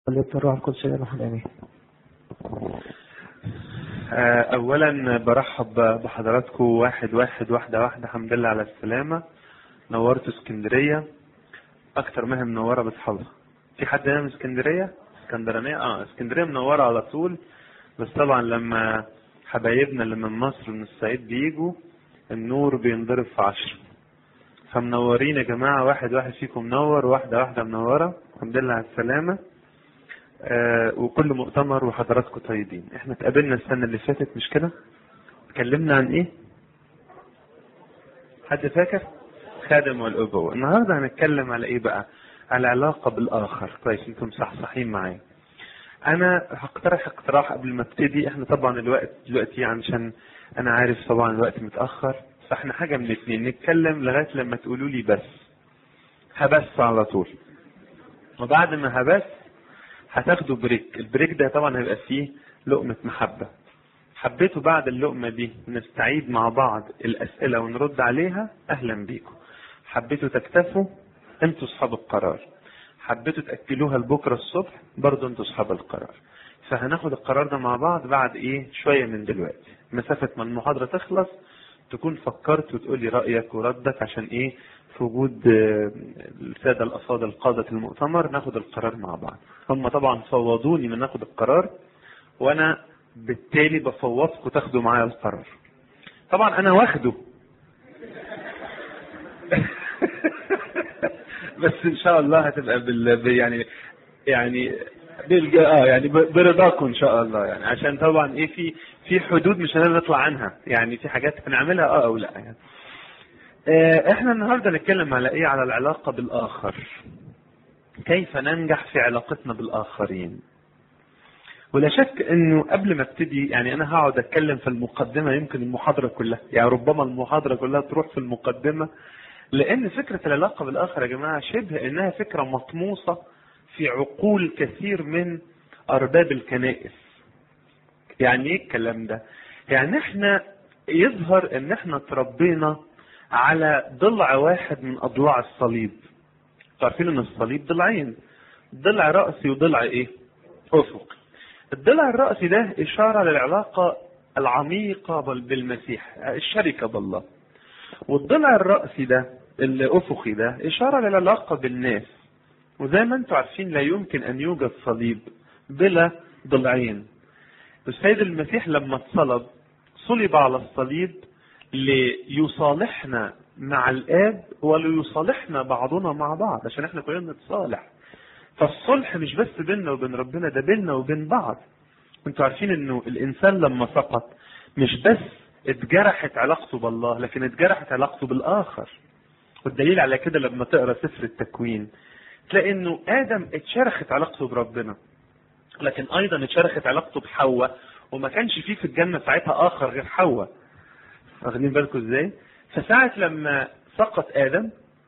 وليت الروح القدس إلى الواحد آمين آه، اولا برحب بحضراتكم واحد واحد واحده واحده الحمد لله على السلامه نورتوا اسكندريه اكتر ما هي منوره باصحابها في حد هنا من اسكندريه اسكندرانيه اه اسكندريه منوره على طول بس طبعا لما حبايبنا اللي من مصر ومن الصعيد بيجوا النور بينضرب في عشرة فمنورين يا جماعة واحد واحد فيكم منور واحدة واحدة منورة الحمد لله على السلامة آه وكل مؤتمر وحضراتكم طيبين احنا اتقابلنا السنة اللي فاتت مش كده اتكلمنا عن ايه حد فاكر خادم والأبوة النهاردة هنتكلم على ايه بقى على علاقة بالآخر كويس انتم صحصحين معايا انا هقترح اقتراح قبل ما ابتدي احنا طبعا الوقت دلوقتي عشان انا عارف طبعا الوقت متاخر فاحنا حاجه من الاثنين نتكلم لغايه لما تقولوا لي بس هبس على طول وبعد ما هبس هتاخدوا بريك البريك ده طبعا هيبقى فيه لقمه محبه حبيتوا بعد اللقمه دي نستعيد مع بعض الاسئله ونرد عليها اهلا بيكم حبيتوا تكتفوا انتوا اصحاب القرار حبيتوا تاكلوها لبكره الصبح برضه انتوا اصحاب القرار فهناخد القرار ده مع بعض بعد ايه شويه من دلوقتي مسافه ما المحاضره تخلص تكون فكرت وتقول لي رايك وردك عشان ايه في وجود آه، الساده الافاضل قاده المؤتمر ناخد القرار مع بعض هم طبعا فوضوني من ناخد القرار وانا بالتالي بفوضكم تاخدوا معايا القرار طبعا انا واخده بس ان شاء الله هتبقى بال ب- يعني يعني بالج... اه يعني ب- برضاكم ان شاء الله يعني عشان طبعا ايه في في حدود مش هنقدر نطلع عنها يعني في حاجات هنعملها اه او لا يعني آه احنا النهارده نتكلم على ايه على العلاقه بالاخر كيف ننجح في علاقتنا بالاخرين ولا شك انه قبل ما ابتدي يعني انا هقعد اتكلم في المقدمه يمكن المحاضره كلها يعني ربما المحاضره كلها تروح في المقدمه لان فكره العلاقه بالاخر يا جماعه شبه انها فكره مطموسه في عقول كثير من ارباب الكنائس يعني ايه الكلام ده يعني احنا يظهر ان احنا تربينا على ضلع واحد من اضلاع الصليب عارفين ان الصليب ضلعين ضلع رأسي وضلع ايه افق الضلع الرأسي ده اشارة للعلاقة العميقة بال- بالمسيح الشركة بالله والضلع الرأسي ده الأفقي ده إشارة للعلاقة بالناس وزي ما انتم عارفين لا يمكن أن يوجد صليب بلا ضلعين السيد المسيح لما اتصلب صلب على الصليب ليصالحنا مع الآب وليصالحنا بعضنا مع بعض عشان احنا كلنا نتصالح فالصلح مش بس بيننا وبين ربنا ده بيننا وبين بعض انتوا عارفين انه الانسان لما سقط مش بس اتجرحت علاقته بالله لكن اتجرحت علاقته بالاخر والدليل على كده لما تقرا سفر التكوين تلاقي انه ادم اتشرخت علاقته بربنا لكن ايضا اتشرخت علاقته بحواء وما كانش فيه في الجنه ساعتها اخر غير حواء واخدين بالكم ازاي فساعة لما سقط ادم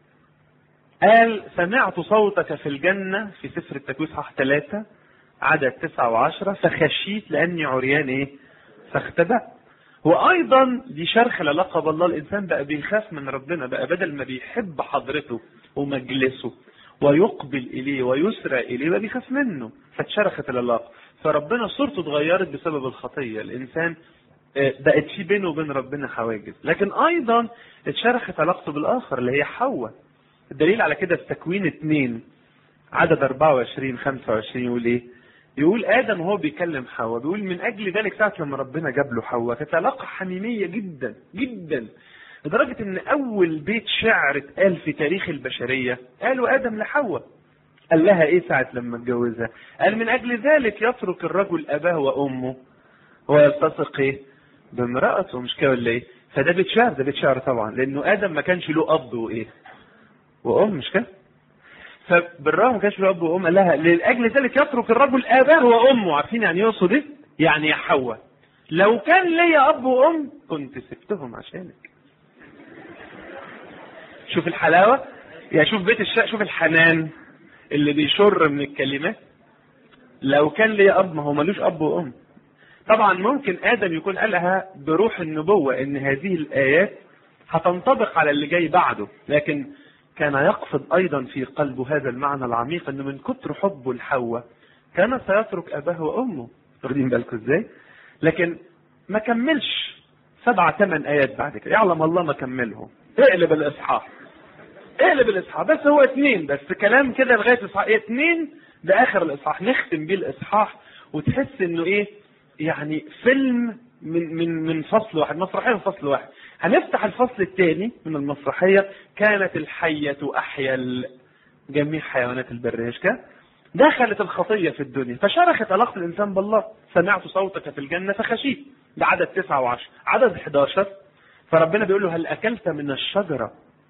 قال سمعت صوتك في الجنة في سفر التكوين صح ثلاثة عدد تسعة وعشرة فخشيت لأني عريان إيه؟ فاختبأت وأيضا دي شرخ العلاقة بالله الإنسان بقى بيخاف من ربنا بقى بدل ما بيحب حضرته ومجلسه ويقبل إليه ويسرع إليه بقى بيخاف منه فاتشرخت العلاقة فربنا صورته اتغيرت بسبب الخطية الإنسان آه، بقت في بينه وبين ربنا حواجز لكن أيضا اتشرخت علاقته بالآخر اللي هي حواء الدليل على كده في تكوين اتنين عدد 24 25 يقول ايه؟ يقول ادم وهو بيكلم حواء بيقول من اجل ذلك ساعه لما ربنا جاب له حواء كانت علاقه حميميه جدا جدا لدرجه ان اول بيت شعر اتقال في تاريخ البشريه قالوا ادم لحواء قال لها ايه ساعه لما اتجوزها؟ قال من اجل ذلك يترك الرجل اباه وامه ويلتصق ايه؟ بامرأته مش كده ولا ايه؟ فده بيت شعر ده بيت شعر طبعا لانه ادم ما كانش له اب وايه؟ وام مش كده؟ فبالرغم ما كانش له اب وام قال لها لاجل ذلك يترك الرجل اباه وامه عارفين يعني يقصد ايه؟ يعني يا حواء لو كان ليا اب وام كنت سبتهم عشانك. شوف الحلاوه يعني شوف بيت الشقه شوف الحنان اللي بيشر من الكلمات لو كان ليا اب ما هو ملوش اب وام طبعا ممكن ادم يكون قالها بروح النبوه ان هذه الايات هتنطبق على اللي جاي بعده لكن كان يقصد ايضا في قلبه هذا المعنى العميق انه من كتر حبه لحواء كان سيترك اباه وامه واخدين بالكم ازاي لكن ما كملش سبعة ثمان ايات بعد كده يعلم الله ما كملهم اقلب الاصحاح اقلب الاصحاح بس هو اثنين بس كلام كده لغايه اصحاح اثنين ده اخر الاصحاح نختم بيه الاصحاح وتحس انه ايه يعني فيلم من من من فصل واحد مسرحيه من فصل واحد هنفتح الفصل الثاني من المسرحيه كانت الحيه احيا جميع حيوانات البر ايش كده دخلت الخطيه في الدنيا فشرخت علاقه الانسان بالله سمعت صوتك في الجنه فخشيت ده عدد تسعة وعشر عدد 11 فربنا بيقول له هل اكلت من الشجره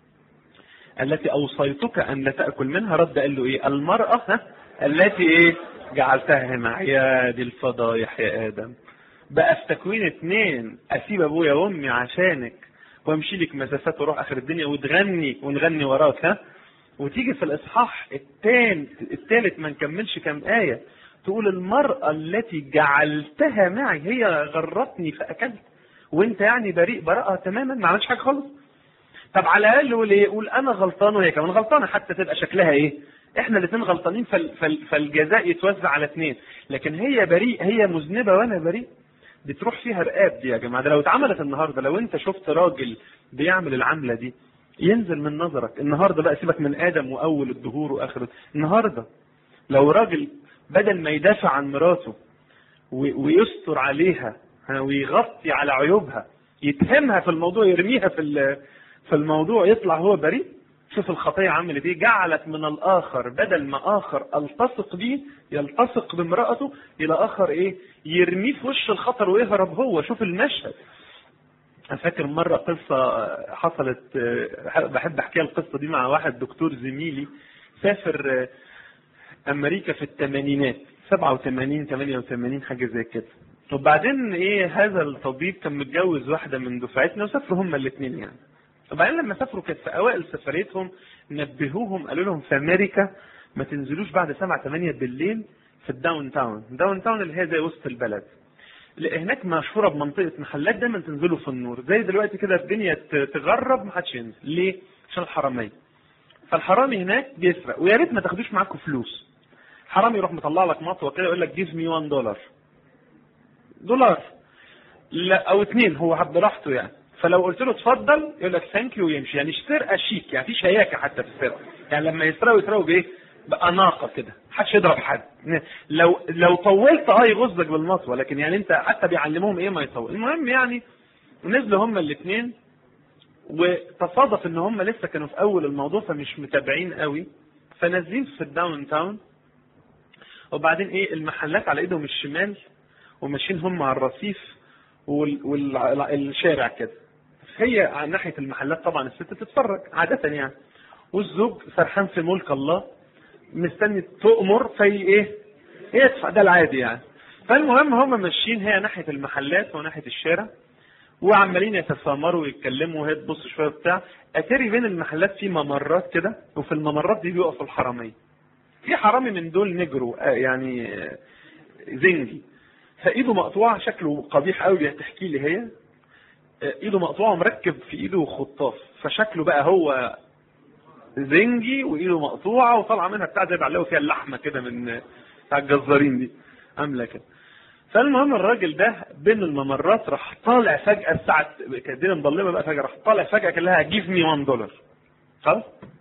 التي اوصيتك ان لا تاكل منها رد قال له ايه المراه ها التي ايه جعلتها هنا يا دي الفضايح يا ادم بقى في تكوين اتنين اسيب ابويا وامي عشانك وامشي لك مسافات واروح اخر الدنيا وتغني ونغني وراك ها وتيجي في الاصحاح التاني التالت ما نكملش كام ايه تقول المرأة التي جعلتها معي هي غرتني فأكلت وانت يعني بريء براءة تماما ما عملتش حاجة خالص طب على الاقل قول ايه قول انا غلطان وهي كمان غلطانه حتى تبقى شكلها ايه احنا الاثنين غلطانين فال فال فالجزاء يتوزع على اثنين لكن هي بريء هي مذنبه وانا بريء بتروح فيها رقاب دي يا جماعه ده لو اتعملت النهارده لو انت شفت راجل بيعمل العمله دي ينزل من نظرك النهارده بقى سيبك من ادم واول الدهور واخر النهارده لو راجل بدل ما يدافع عن مراته ويستر عليها ويغطي على عيوبها يتهمها في الموضوع يرميها في في الموضوع يطلع هو بريء شوف الخطية عملت ايه جعلت من الاخر بدل ما اخر التصق به يلتصق بامرأته الى اخر ايه يرميه في وش الخطر ويهرب هو شوف المشهد انا فاكر مرة قصة حصلت بحب احكيها القصة دي مع واحد دكتور زميلي سافر امريكا في الثمانينات 87 88 حاجة زي كده وبعدين ايه هذا الطبيب كان متجوز واحدة من دفعتنا وسافروا هما الاثنين يعني وبعدين لما سافروا كانت في اوائل سفريتهم نبهوهم قالوا لهم في امريكا ما تنزلوش بعد 7 8 بالليل في الداون تاون الداون تاون اللي هي زي وسط البلد هناك مشهوره بمنطقه محلات دايما تنزلوا في النور زي دلوقتي كده الدنيا تغرب ما حدش ينزل ليه عشان الحراميه فالحرامي هناك بيسرق ويا ريت ما تاخدوش معاكم فلوس حرامي يروح مطلع لك مطوه كده يقول لك جيف مي 1 دولار دولار لا او اثنين هو براحته يعني فلو قلت له اتفضل يقول لك ثانك يو ويمشي يعني سرقه شيك يعني في شياكه حتى في السرقه يعني لما يسرقوا يسرقوا بايه؟ بأناقة كده محدش يضرب حد لو لو طولت اه يغزك بالمطوه لكن يعني انت حتى بيعلموهم ايه ما يطول المهم يعني نزلوا هما الاثنين وتصادف ان هما لسه كانوا في اول الموضوع فمش متابعين قوي فنازلين في الداون تاون وبعدين ايه المحلات على ايدهم الشمال وماشيين هم على الرصيف والشارع كده هي على ناحيه المحلات طبعا الست تتفرج عاده يعني والزوج سرحان في ملك الله مستني تؤمر في ايه يدفع ده العادي يعني فالمهم هم ماشيين هي ناحيه المحلات وناحيه الشارع وعمالين يتسامروا ويتكلموا وهي تبص شويه بتاع اتاري بين المحلات في ممرات كده وفي الممرات دي بيقفوا الحراميه في حرامي من دول نجرو يعني زنجي فايده مقطوعه شكله قبيح قوي بتحكي لي هي ايده مقطوعه ومركب في ايده خطاف فشكله بقى هو زنجي وايده مقطوعه وطالعه منها بتاع زي بعلاوي فيها اللحمه كده من بتاع الجزارين دي عامله كده فالمهم الراجل ده بين الممرات راح طالع فجاه الساعه كانت الدنيا مظلمه بقى فجاه راح طالع فجاه قال لها جيف مي 1 دولار خلاص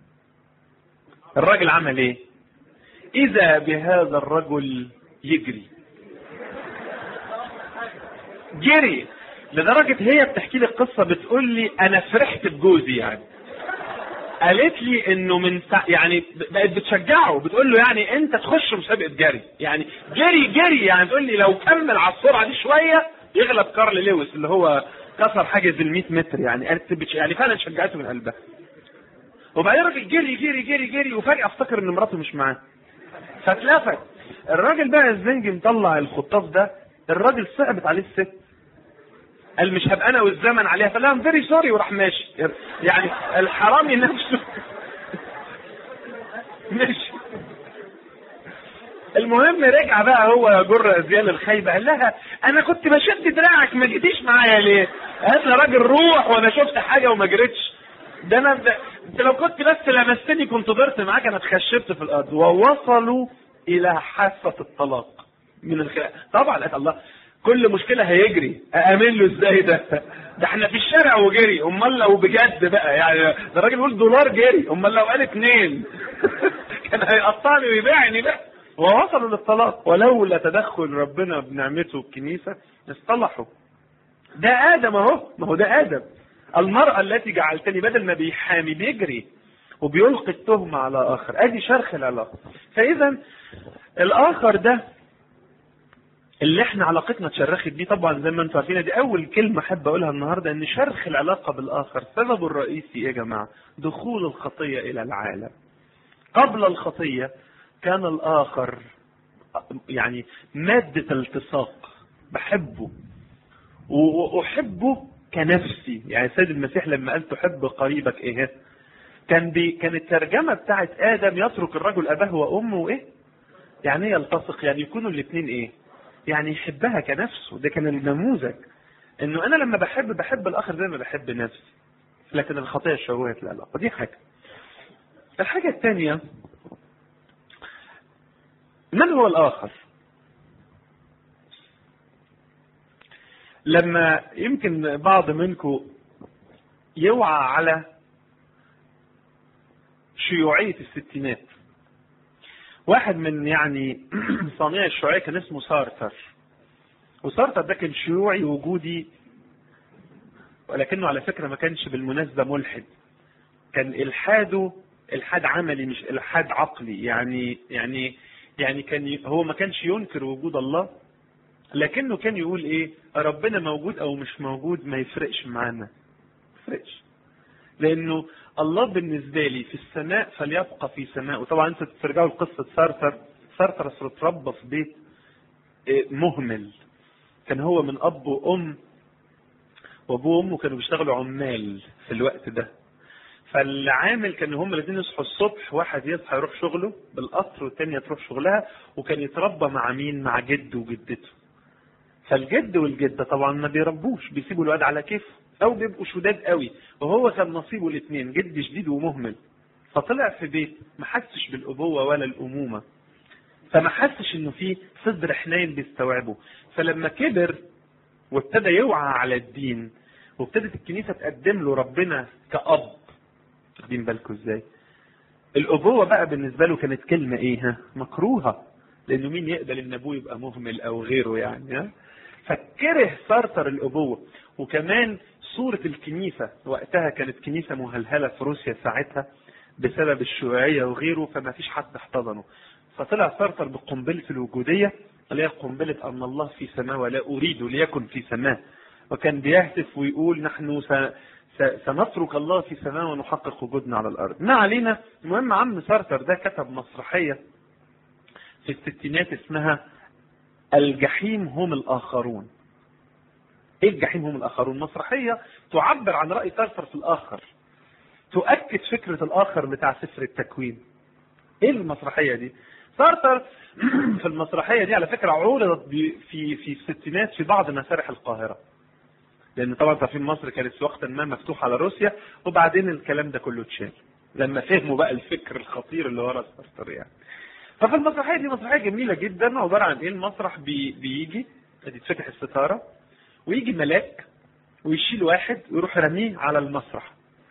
الراجل عمل ايه؟ اذا بهذا الرجل يجري جري لدرجة هي بتحكي لي القصة بتقول لي أنا فرحت بجوزي يعني قالت لي انه من سا... يعني بقت بتشجعه بتقول له يعني انت تخش مسابقه جري يعني جري جري يعني تقول لي لو كمل على السرعه دي شويه يغلب كارل لويس اللي هو كسر حاجز ال 100 متر يعني قالت بتش... يعني فعلا شجعته من قلبها وبعدين الراجل جري جري جري جري وفجاه افتكر ان مراته مش معاه فاتلفت الراجل بقى الزنج مطلع الخطاف ده الراجل صعبت عليه الست قال مش هبقى انا والزمن عليها فقال لها فيري سوري وراح ماشي يعني الحرامي نفسه ماشي المهم رجع بقى هو يجر ازيال الخيبه قال لها انا كنت بشد دراعك ما جيتيش معايا ليه؟ قالت له راجل روح وانا شفت حاجه وما جريتش ده انا ده انت لو كنت بس لمستني كنت ضرت معاك انا اتخشبت في الارض ووصلوا الى حافه الطلاق من الخلاف طبعا قالت الله كل مشكله هيجري اامن له ازاي ده ده احنا في الشارع وجري امال لو بجد بقى يعني ده الراجل بيقول دولار جري امال لو قال اتنين كان هيقطعني ويبيعني بقى ووصلوا للطلاق ولولا تدخل ربنا بنعمته الكنيسة اصطلحوا ده آدم أهو ما هو ده آدم المرأة التي جعلتني بدل ما بيحامي بيجري وبيلقي التهمة على آخر أدي شرخ العلاقة فإذا الآخر ده اللي احنا علاقتنا اتشرخت بيه طبعا زي ما انتم عارفين دي اول كلمه احب اقولها النهارده ان شرخ العلاقه بالاخر سببه الرئيسي ايه يا جماعه؟ دخول الخطيه الى العالم. قبل الخطيه كان الاخر يعني ماده التصاق بحبه واحبه كنفسي يعني السيد المسيح لما قال تحب قريبك ايه؟ كان بي كان الترجمه بتاعت ادم يترك الرجل اباه وامه وايه؟ يعني ايه يلتصق يعني يكونوا الاثنين ايه؟ يعني يحبها كنفسه ده كان النموذج انه انا لما بحب بحب الاخر زي ما بحب نفسي لكن الخطيه شوهت العلاقه دي حاجه الحاجه الثانيه من هو الاخر لما يمكن بعض منكم يوعى على شيوعيه الستينات واحد من يعني صانعي الشيوعيه كان اسمه سارتر وسارتر ده كان شيوعي وجودي ولكنه على فكره ما كانش بالمناسبه ملحد كان الحاده الحاد عملي مش الحاد عقلي يعني يعني يعني كان هو ما كانش ينكر وجود الله لكنه كان يقول ايه ربنا موجود او مش موجود ما يفرقش معانا ما يفرقش لانه الله بالنسبه لي في السماء فليبقى في سماء وطبعا انتوا ترجعوا لقصه سارتر سارتر اصله اتربى في بيت مهمل كان هو من اب وام وابوه وامه كانوا بيشتغلوا عمال في الوقت ده فالعامل كان هم الاثنين يصحوا الصبح واحد يصحى يروح شغله بالقطر والتانية تروح شغلها وكان يتربى مع مين مع جده وجدته فالجد والجده طبعا ما بيربوش بيسيبوا الواد على كيفه او بيبقوا شداد قوي وهو كان نصيبه الاثنين جد شديد ومهمل فطلع في بيت ما حسش بالابوه ولا الامومه فما حسش انه في صدر حنين بيستوعبه فلما كبر وابتدى يوعى على الدين وابتدت الكنيسه تقدم له ربنا كاب واخدين بالكم ازاي الابوه بقى بالنسبه له كانت كلمه ايه ها مكروهه لانه مين يقبل ان ابوه يبقى مهمل او غيره يعني ها فكره سارتر الابوه وكمان صورة الكنيسة وقتها كانت كنيسة مهلهلة في روسيا ساعتها بسبب الشيوعية وغيره فما فيش حد احتضنه فطلع سارتر بقنبلة الوجودية اللي هي قنبلة أن الله في سماء ولا أريد ليكن في سماء وكان بيهتف ويقول نحن سنترك الله في سماء ونحقق وجودنا على الأرض ما علينا المهم عم سارتر ده كتب مسرحية في الستينات اسمها الجحيم هم الآخرون ايه الجحيم هم الاخرون مسرحيه تعبر عن راي سارتر في الاخر تؤكد فكره الاخر بتاع سفر التكوين ايه المسرحيه دي سارتر في المسرحيه دي على فكره عرضت في في الستينات في بعض مسارح القاهره لان طبعا عارفين مصر كانت في وقت ما مفتوحه على روسيا وبعدين الكلام ده كله اتشال لما فهموا بقى الفكر الخطير اللي ورا سارتر يعني ففي المسرحيه دي مسرحيه جميله جدا عباره عن ايه المسرح بي بيجي تتفتح الستاره ويجي ملاك ويشيل واحد ويروح رميه على المسرح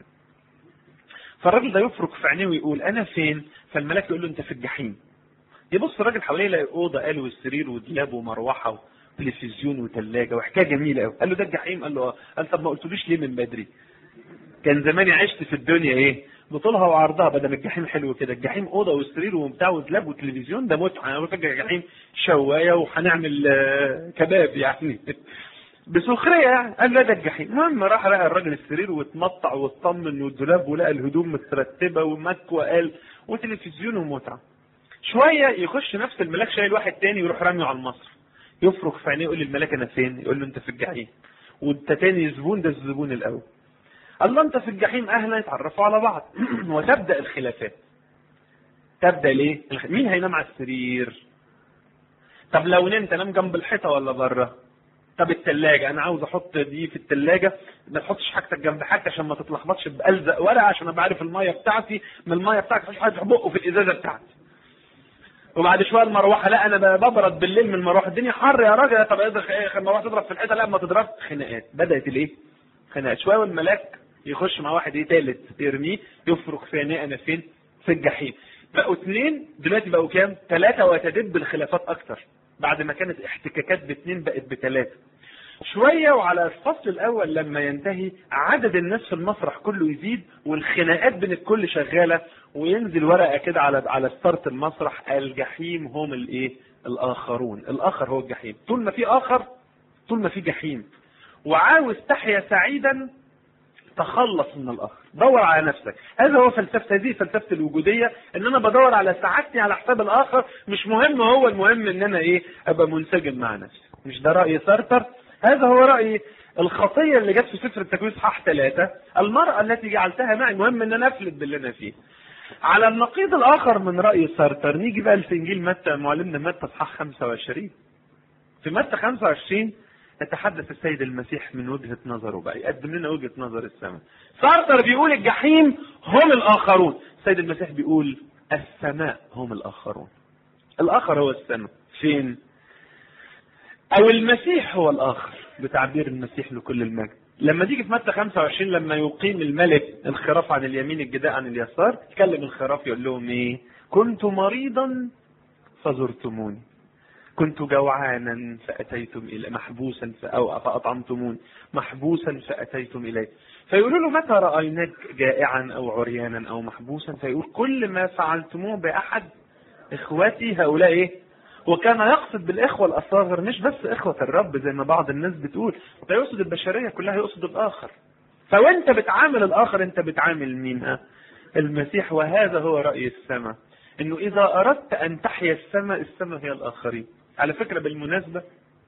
فالراجل ده يفرك في عينيه ويقول انا فين فالملاك يقول له انت في الجحيم يبص الراجل حواليه يلاقي اوضه قال وسرير ودولاب ومروحه وتلفزيون وثلاجه وحكايه جميله قوي قال له ده الجحيم قال له اه قال طب ما قلتليش ليه من بدري كان زماني عشت في الدنيا ايه بطولها وعرضها بدل الجحيم حلو كده الجحيم اوضه وسرير وبتاع ودولاب وتلفزيون ده متعه انا فاكر الجحيم شوايه وهنعمل كباب يعني بسخريه يعني قال لا ده الجحيم المهم راح لقى الراجل السرير واتمطع واطمن والدولاب ولقى الهدوم مترتبه ومكوى قال وتلفزيون ومتعه شويه يخش نفس الملاك شايل واحد تاني ويروح راميه على المصر يفرك في عينيه يقول للملاك انا فين يقول له انت في الجحيم وانت تاني زبون ده الزبون الاول الله انت في الجحيم اهلا يتعرفوا على بعض وتبدا الخلافات تبدا ليه مين هينام على السرير طب لو نمت انام جنب الحيطه ولا بره طب التلاجة انا عاوز احط دي في التلاجة ما تحطش حاجتك جنب حاجتك عشان ما تتلخبطش بالزق ولا عشان ابقى عارف الميه بتاعتي من الميه بتاعتي مفيش حد بقه في الازازه بتاعتي وبعد شويه المروحه لا انا ببرد بالليل من المروحه الدنيا حر يا راجل طب اقدر المروحه تضرب في الحيطه لا ما تضرب خناقات بدات الايه؟ خناقات شويه والملاك يخش مع واحد ايه تالت يرميه يفرك فيها انا فين؟ في الجحيم بقوا اثنين دلوقتي بقوا كام؟ ثلاثه وتدب الخلافات اكتر بعد ما كانت احتكاكات باثنين بقت بثلاثه شويه وعلى الفصل الاول لما ينتهي عدد الناس في المسرح كله يزيد والخناقات بين الكل شغاله وينزل ورقه كده على على ستارت المسرح الجحيم هم الايه؟ الاخرون، الاخر هو الجحيم، طول ما في اخر طول ما في جحيم. وعاوز تحيا سعيدا تخلص من الاخر، دور على نفسك، هذا هو فلسفه هذه فلسفه الوجوديه ان انا بدور على سعادتي على حساب الاخر، مش مهم هو المهم ان انا ايه؟ ابقى منسجم مع نفسي، مش ده راي سارتر؟ هذا هو رأيي الخطية اللي جت في سفر التكوين صحاح ثلاثة المرأة التي جعلتها معي المهم ان انا افلت باللي انا فيه على النقيض الاخر من رأي سارتر نيجي بقى في انجيل متى معلمنا متى صحاح 25 في متى 25 يتحدث السيد المسيح من وجهة نظره بقى يقدم لنا وجهة نظر السماء سارتر بيقول الجحيم هم الاخرون السيد المسيح بيقول السماء هم الاخرون الاخر هو السماء فين او المسيح هو الاخر بتعبير المسيح لكل المجد لما تيجي في متى 25 لما يقيم الملك الخراف عن اليمين الجداء عن اليسار يتكلم الخراف يقول لهم ايه كنت مريضا فزرتموني كنت جوعانا فاتيتم الى محبوسا او فاطعمتموني محبوسا فاتيتم الي فيقولوا له متى رايناك جائعا او عريانا او محبوسا فيقول كل ما فعلتموه باحد اخوتي هؤلاء ايه وكان يقصد بالاخوه الاصاغر مش بس اخوه الرب زي ما بعض الناس بتقول ده يقصد البشريه كلها يقصد الاخر فوانت بتعامل الاخر انت بتعامل مين ها المسيح وهذا هو راي السماء انه اذا اردت ان تحيا السماء السماء هي الاخرين على فكره بالمناسبه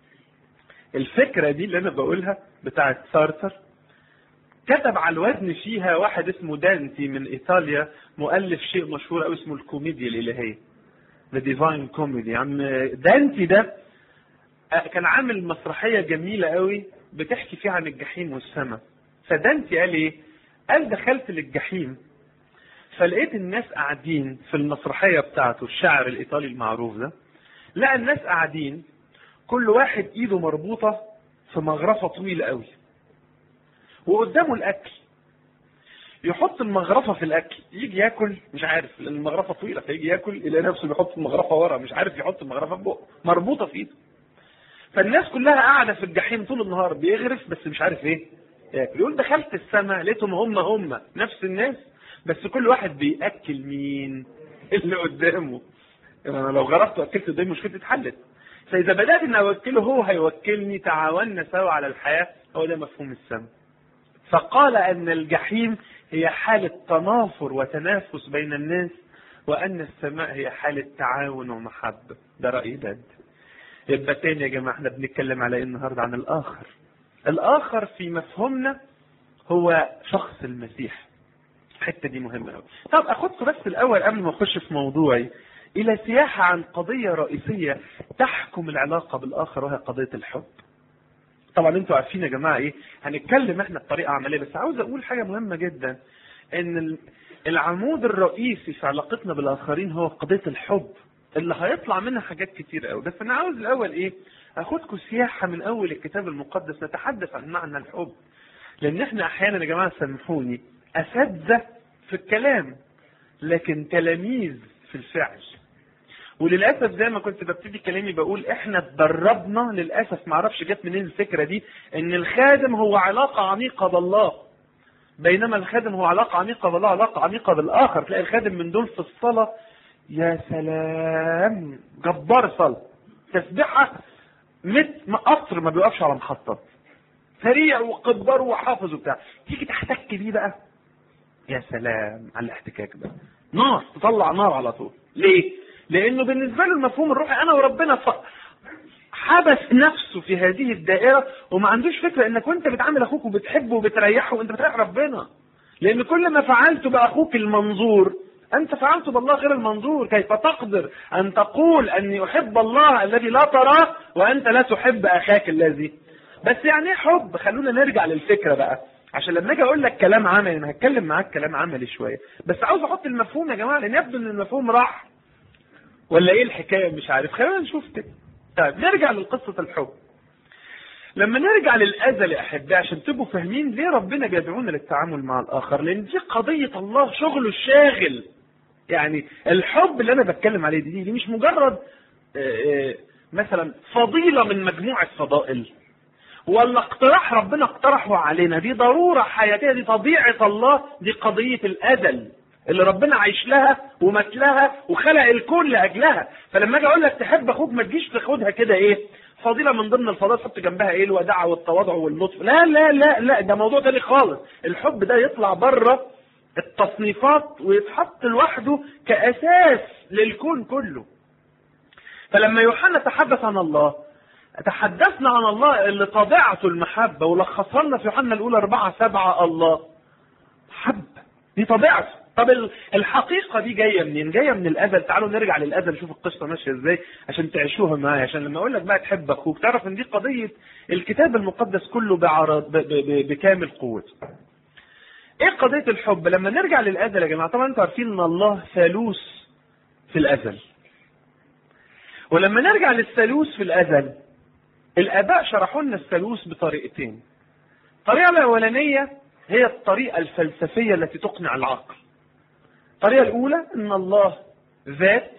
الفكره دي اللي انا بقولها بتاعت سارتر كتب على الوزن فيها واحد اسمه دانتي من ايطاليا مؤلف شيء مشهور قوي اسمه الكوميديا الالهيه ذا ديفاين كوميدي عم دانتي ده كان عامل مسرحيه جميله قوي بتحكي فيها عن الجحيم والسماء فدانتي قال ايه قال دخلت للجحيم فلقيت الناس قاعدين في المسرحيه بتاعته الشاعر الايطالي المعروف ده لقى الناس قاعدين كل واحد ايده مربوطه في مغرفه طويله قوي وقدامه الاكل يحط المغرفه في الاكل يجي ياكل مش عارف لان المغرفه طويله فيجي ياكل يلاقي نفسه بيحط المغرفه ورا مش عارف يحط المغرفه في بقه مربوطه في ايده فالناس كلها قاعده في الجحيم طول النهار بيغرف بس مش عارف ايه ياكل يقول دخلت السماء لقيتهم هم هم نفس الناس بس كل واحد بياكل مين اللي قدامه يعني انا لو غرفت واكلت قدامي مشكلتي اتحلت فاذا بدات ان اوكله هو هيوكلني تعاوننا سوا على الحياه هو ده مفهوم السماء فقال ان الجحيم هي حالة تنافر وتنافس بين الناس وأن السماء هي حالة تعاون ومحبة ده رأي داد يبقى تاني يا جماعة احنا بنتكلم على ايه النهاردة عن الآخر الآخر في مفهومنا هو شخص المسيح الحتة دي مهمة أوي طب أخدكم بس الأول قبل ما أخش في موضوعي إلى سياحة عن قضية رئيسية تحكم العلاقة بالآخر وهي قضية الحب طبعا انتوا عارفين يا جماعه ايه هنتكلم احنا بطريقه عمليه بس عاوز اقول حاجه مهمه جدا ان العمود الرئيسي في علاقتنا بالاخرين هو قضيه الحب اللي هيطلع منها حاجات كتير قوي بس انا عاوز الاول ايه اخدكم سياحه من اول الكتاب المقدس نتحدث عن معنى الحب لان احنا احيانا يا جماعه سامحوني اساتذه في الكلام لكن تلاميذ في الفعل وللاسف زي ما كنت ببتدي كلامي بقول احنا اتدربنا للاسف ما اعرفش جت منين الفكره دي ان الخادم هو علاقه عميقه بالله بينما الخادم هو علاقه عميقه بالله علاقه عميقه بالاخر تلاقي الخادم من دول في الصلاه يا سلام جبار صلاه تسبيحه مت قطر ما بيوقفش على محطات سريع وقدر وحافظ وبتاع تيجي تحتك بيه بقى يا سلام على الاحتكاك ده نار تطلع نار على طول ليه لانه بالنسبه له المفهوم الروحي انا وربنا ف... حبس نفسه في هذه الدائره وما عندوش فكره انك وانت بتعامل اخوك وبتحبه وبتريحه وانت بتريح ربنا لان كل ما فعلت باخوك المنظور انت فعلت بالله غير المنظور كيف تقدر ان تقول اني احب الله الذي لا تراه وانت لا تحب اخاك الذي بس يعني ايه حب خلونا نرجع للفكره بقى عشان لما اجي اقول لك كلام عملي انا هتكلم معاك كلام عملي شويه بس عاوز احط المفهوم يا جماعه لان يبدو ان المفهوم راح ولا ايه الحكايه مش عارف خلينا نشوف كده طيب نرجع لقصه الحب لما نرجع للازل يا احبائي عشان تبقوا فاهمين ليه ربنا بيدعونا للتعامل مع الاخر لان دي قضيه الله شغله الشاغل يعني الحب اللي انا بتكلم عليه دي دي مش مجرد آه، آه، مثلا فضيله من مجموعه فضائل ولا اقتراح ربنا اقترحه علينا دي ضروره حياتيه دي طبيعه الله دي قضيه الازل اللي ربنا عايش لها ومات لها وخلق الكون لاجلها فلما اجي اقول لك تحب اخوك ما تجيش تاخدها كده ايه فضيله من ضمن الفضائل تحط جنبها ايه الوداع والتواضع واللطف لا لا لا لا ده موضوع تاني خالص الحب ده يطلع بره التصنيفات ويتحط لوحده كاساس للكون كله فلما يوحنا تحدث عن الله تحدثنا عن الله اللي طبيعته المحبة ولخصها لنا في يوحنا الأولى أربعة سبعة الله حب دي طبيعته طب ال- الحقيقة دي جاية منين؟ جاية من الأزل تعالوا نرجع للأزل نشوف القصة ماشية إزاي عشان تعيشوها معايا عشان لما أقول لك بقى تحب أخوك تعرف إن دي قضية الكتاب المقدس كله بعرض ب- ب- ب- بكامل قوته. إيه قضية الحب؟ لما نرجع للأزل يا جماعة طبعا أنتوا عارفين إن الله ثالوث في الأزل. ولما نرجع للثالوث في الأزل الآباء شرحوا لنا الثالوث بطريقتين. الطريقة الأولانية هي الطريقة الفلسفية التي تقنع العقل. الطريقة الأولى أن الله ذات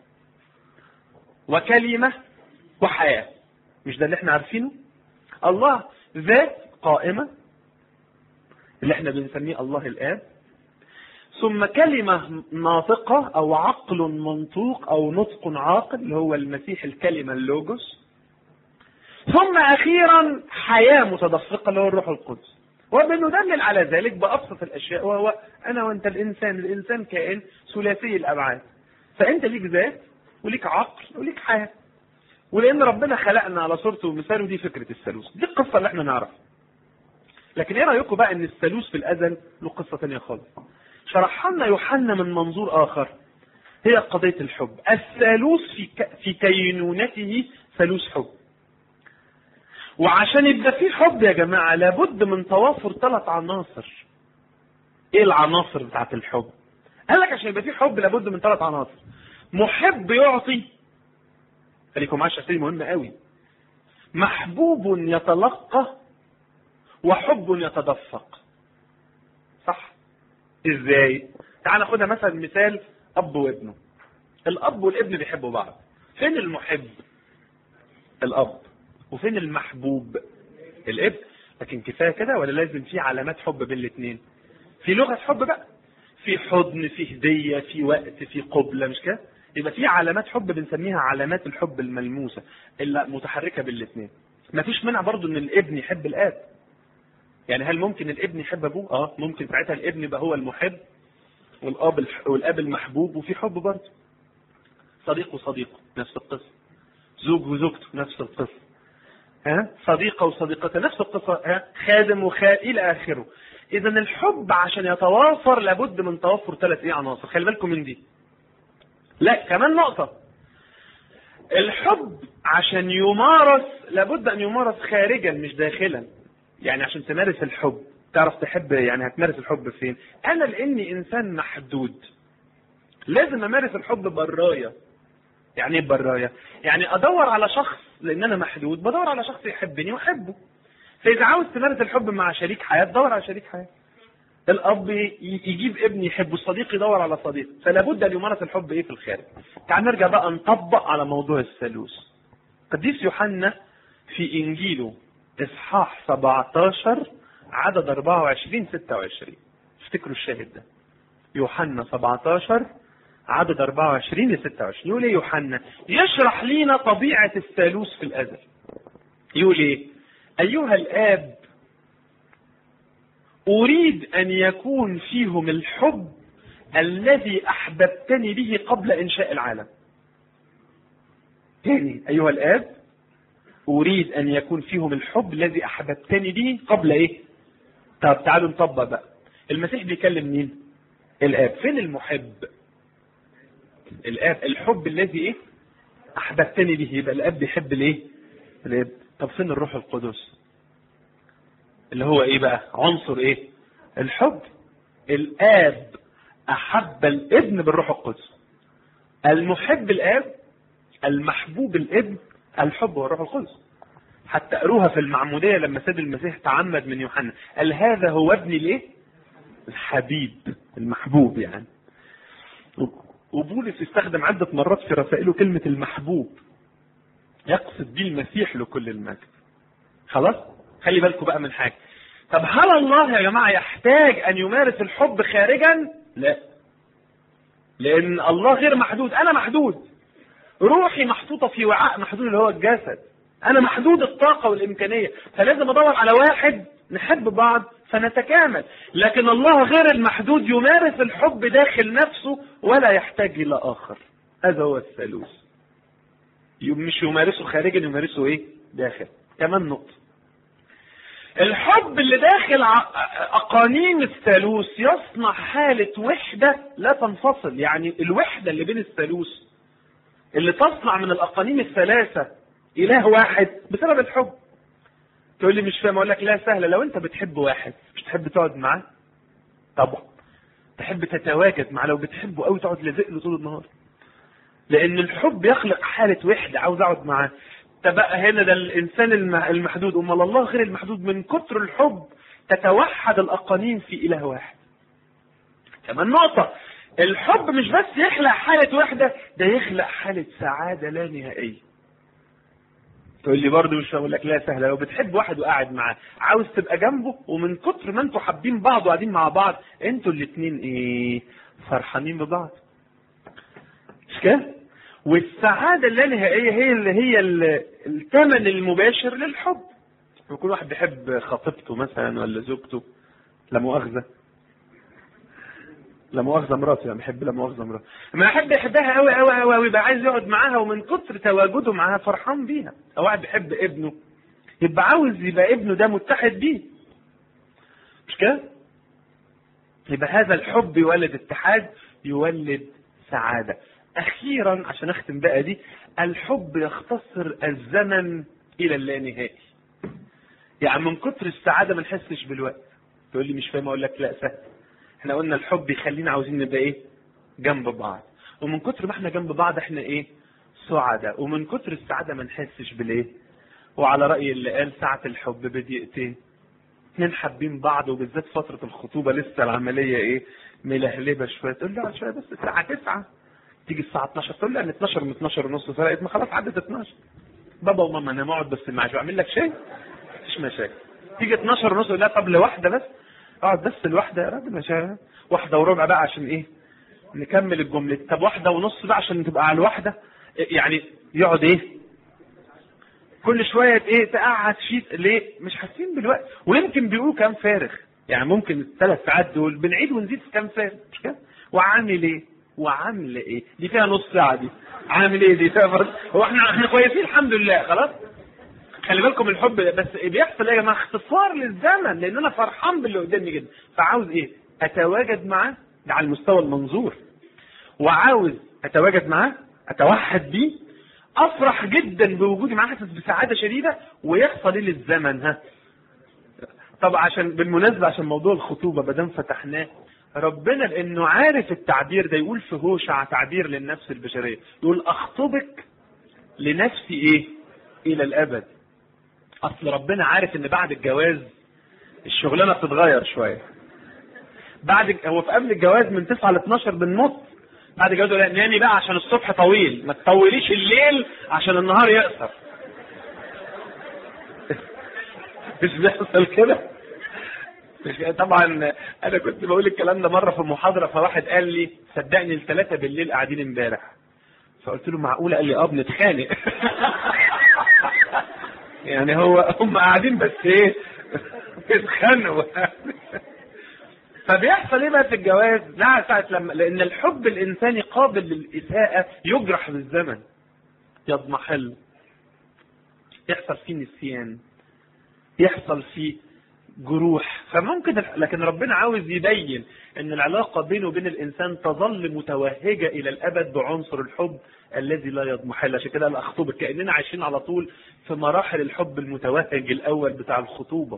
وكلمة وحياة. مش ده اللي احنا عارفينه؟ الله ذات قائمة اللي احنا بنسميه الله الآب. ثم كلمة ناطقة أو عقل منطوق أو نطق عاقل اللي هو المسيح الكلمة اللوجوس. ثم اخيرا حياه متدفقه اللي هو الروح القدس وبندلل على ذلك بابسط الاشياء وهو انا وانت الانسان الانسان كائن ثلاثي الابعاد فانت ليك ذات وليك عقل وليك حياه ولان ربنا خلقنا على صورته ومثاله دي فكره الثالوث دي القصه اللي احنا نعرفها لكن ايه رايكم بقى ان الثالوث في الازل له قصه ثانيه خالص شرحها لنا يوحنا من منظور اخر هي قضيه الحب الثالوث في ك... في كينونته ثالوث حب وعشان يبقى في حب يا جماعة لابد من توافر ثلاث عناصر ايه العناصر بتاعت الحب قال لك عشان يبقى في حب لابد من ثلاث عناصر محب يعطي خليكم معايا عشان مهمة قوي محبوب يتلقى وحب يتدفق صح ازاي تعال ناخدها مثلا مثال اب وابنه الاب والابن بيحبوا بعض فين المحب الاب وفين المحبوب الابن لكن كفايه كده ولا لازم في علامات حب بين الاثنين في لغه حب بقى في حضن في هديه في وقت في قبله مش كده يبقى في علامات حب بنسميها علامات الحب الملموسه اللي متحركه بين الاثنين مفيش منع برضو ان الابن يحب الاب يعني هل ممكن الابن يحب ابوه اه ممكن ساعتها الابن يبقى هو المحب والاب الح- والاب المحبوب وفي حب برضه صديق وصديقه نفس القصه زوج وزوجته نفس القصه ها صديقة وصديقته نفس القصة ها خادم وخا إلى آخره إذا الحب عشان يتوافر لابد من توفر ثلاث إيه عناصر خلي بالكم من دي لا كمان نقطة الحب عشان يمارس لابد أن يمارس خارجا مش داخلا يعني عشان تمارس الحب تعرف تحب يعني هتمارس الحب فين أنا لأني إنسان محدود لازم أمارس الحب برايا يعني ايه برايا؟ يعني ادور على شخص لان انا محدود بدور على شخص يحبني واحبه. فاذا عاوز تمارس الحب مع شريك حياه دور على شريك حياه. الاب ي- يجيب ابن يحبه، الصديق يدور على صديق، فلا بد ان يمارس الحب ايه في الخارج. تعال نرجع بقى نطبق على موضوع الثالوث. قديس يوحنا في انجيله اصحاح 17 عدد 24 26 افتكروا الشاهد ده. يوحنا 17 عدد 24 ل 26 يقول ايه يوحنا؟ يشرح لينا طبيعة الثالوث في الأزل. يقول ايه؟ أيها الآب أريد أن يكون فيهم الحب الذي أحببتني به قبل إنشاء العالم. تاني أيها الآب أريد أن يكون فيهم الحب الذي أحببتني به قبل إيه؟ طب تعالوا نطبق بقى. المسيح بيكلم مين؟ الآب. فين المحب؟ الاب الحب الذي ايه احببتني به يبقى الاب بيحب الايه الاب طب فين الروح القدس اللي هو ايه بقى عنصر ايه الحب الاب احب الابن بالروح القدس المحب الاب المحبوب الابن الحب والروح القدس حتى قروها في المعمودية لما سيد المسيح تعمد من يوحنا قال هذا هو ابني الايه الحبيب المحبوب يعني وبولس استخدم عدة مرات في رسائله كلمة المحبوب يقصد بيه المسيح لكل المجد خلاص خلي بالكم بقى من حاجة طب هل الله يا جماعة يحتاج أن يمارس الحب خارجا لا لأن الله غير محدود أنا محدود روحي محطوطة في وعاء محدود اللي هو الجسد أنا محدود الطاقة والإمكانية فلازم أدور على واحد نحب بعض فنتكامل لكن الله غير المحدود يمارس الحب داخل نفسه ولا يحتاج إلى آخر هذا هو الثالوث مش يمارسه خارجا يمارسه ايه داخل كمان نقطة الحب اللي داخل أقانيم الثالوث يصنع حالة وحدة لا تنفصل يعني الوحدة اللي بين الثالوث اللي تصنع من الأقانيم الثلاثة إله واحد بسبب الحب تقول لي مش فاهم اقول لك لا سهله لو انت بتحب واحد مش تحب تقعد معاه طبعا تحب تتواجد معاه لو بتحبه قوي تقعد لازق له طول النهار لان الحب يخلق حاله وحده عاوز اقعد معاه بقى هنا ده الانسان المحدود امال الله غير المحدود من كتر الحب تتوحد الاقانيم في اله واحد كمان نقطه الحب مش بس يخلق حاله وحده ده يخلق حاله سعاده لا نهائيه تقول لي برضه مش هقول لك لا سهله لو بتحب واحد وقاعد معاه عاوز تبقى جنبه ومن كتر ما انتوا حابين بعض وقاعدين مع بعض انتوا الاثنين ايه فرحانين ببعض مش كده والسعاده اللانهائيه هي اللي هي الثمن المباشر للحب يكون واحد بيحب خطيبته مثلا ولا زوجته لا مؤاخذه لا مؤاخذه مراته يعني بحب لا مؤاخذه مراته ما يحب يحبها قوي قوي قوي قوي يبقى عايز يقعد معاها ومن كتر تواجده معاها فرحان بيها او واحد بيحب ابنه يبقى عاوز يبقى ابنه ده متحد بيه مش كده يبقى هذا الحب يولد اتحاد يولد سعاده اخيرا عشان اختم بقى دي الحب يختصر الزمن الى اللانهائي يعني من كتر السعاده ما نحسش بالوقت تقول لي مش فاهم اقول لك لا سهل احنا قلنا الحب يخلينا عاوزين نبقى ايه جنب بعض ومن كتر ما احنا جنب بعض احنا ايه سعداء ومن كتر السعاده ما نحسش بالايه وعلى راي اللي قال ساعه الحب بدقيقتين اتنين حابين بعض وبالذات فتره الخطوبه لسه العمليه ايه ملهلبه شويه تقول لي اقعد شويه بس الساعه 9 تيجي الساعه 12 تقول لي انا 12 من 12 ونص فرقت ما خلاص عدت 12 بابا وماما انا اقعد بس معاك اعمل لك شيء مفيش مشاكل تيجي 12 ونص لا طب لواحده بس اقعد بس الواحده يا راجل مش واحده وربع بقى عشان ايه نكمل الجمله طب واحده ونص بقى عشان تبقى على الواحده يعني يقعد ايه كل شويه ايه تقعد شيت ليه مش حاسين بالوقت ويمكن بيقولوا كلام فارغ يعني ممكن الثلاث ساعات دول بنعيد ونزيد في كلام فارغ مش كده وعامل ايه وعامله ايه دي فيها نص ساعه دي عامل ايه دي فيها فرق هو احنا احنا كويسين الحمد لله خلاص خلي بالكم الحب بس بيحصل ايه يا جماعه اختصار للزمن لان انا فرحان باللي قدامي جدا فعاوز ايه اتواجد معاه ده على المستوى المنظور وعاوز اتواجد معاه اتوحد بيه افرح جدا بوجودي معاه حاسس بسعاده شديده ويحصل ايه للزمن ها طب عشان بالمناسبه عشان موضوع الخطوبه ما دام فتحناه ربنا لانه عارف التعبير ده يقول في هوشع تعبير للنفس البشريه يقول اخطبك لنفسي ايه الى الابد اصل ربنا عارف ان بعد الجواز الشغلانه بتتغير شويه بعد هو في قبل الجواز من 9 ل 12 بننط بعد الجواز لا نامي بقى عشان الصبح طويل ما تطوليش الليل عشان النهار يقصر مش بيحصل كده مش طبعا انا كنت بقول الكلام ده مره في محاضره فواحد قال لي صدقني الثلاثه بالليل قاعدين امبارح فقلت له معقوله قال لي اه بنتخانق يعني هو هم قاعدين بس ايه بيتخانقوا فبيحصل ايه بقى في الجواز؟ لا ساعة لما لأن الحب الإنساني قابل للإساءة يجرح بالزمن يضمحل يحصل فيه نسيان يحصل فيه جروح فممكن لكن ربنا عاوز يبين ان العلاقه بينه وبين الانسان تظل متوهجه الى الابد بعنصر الحب الذي لا يضمحل عشان كده اخطبك كاننا عايشين على طول في مراحل الحب المتوهج الاول بتاع الخطوبه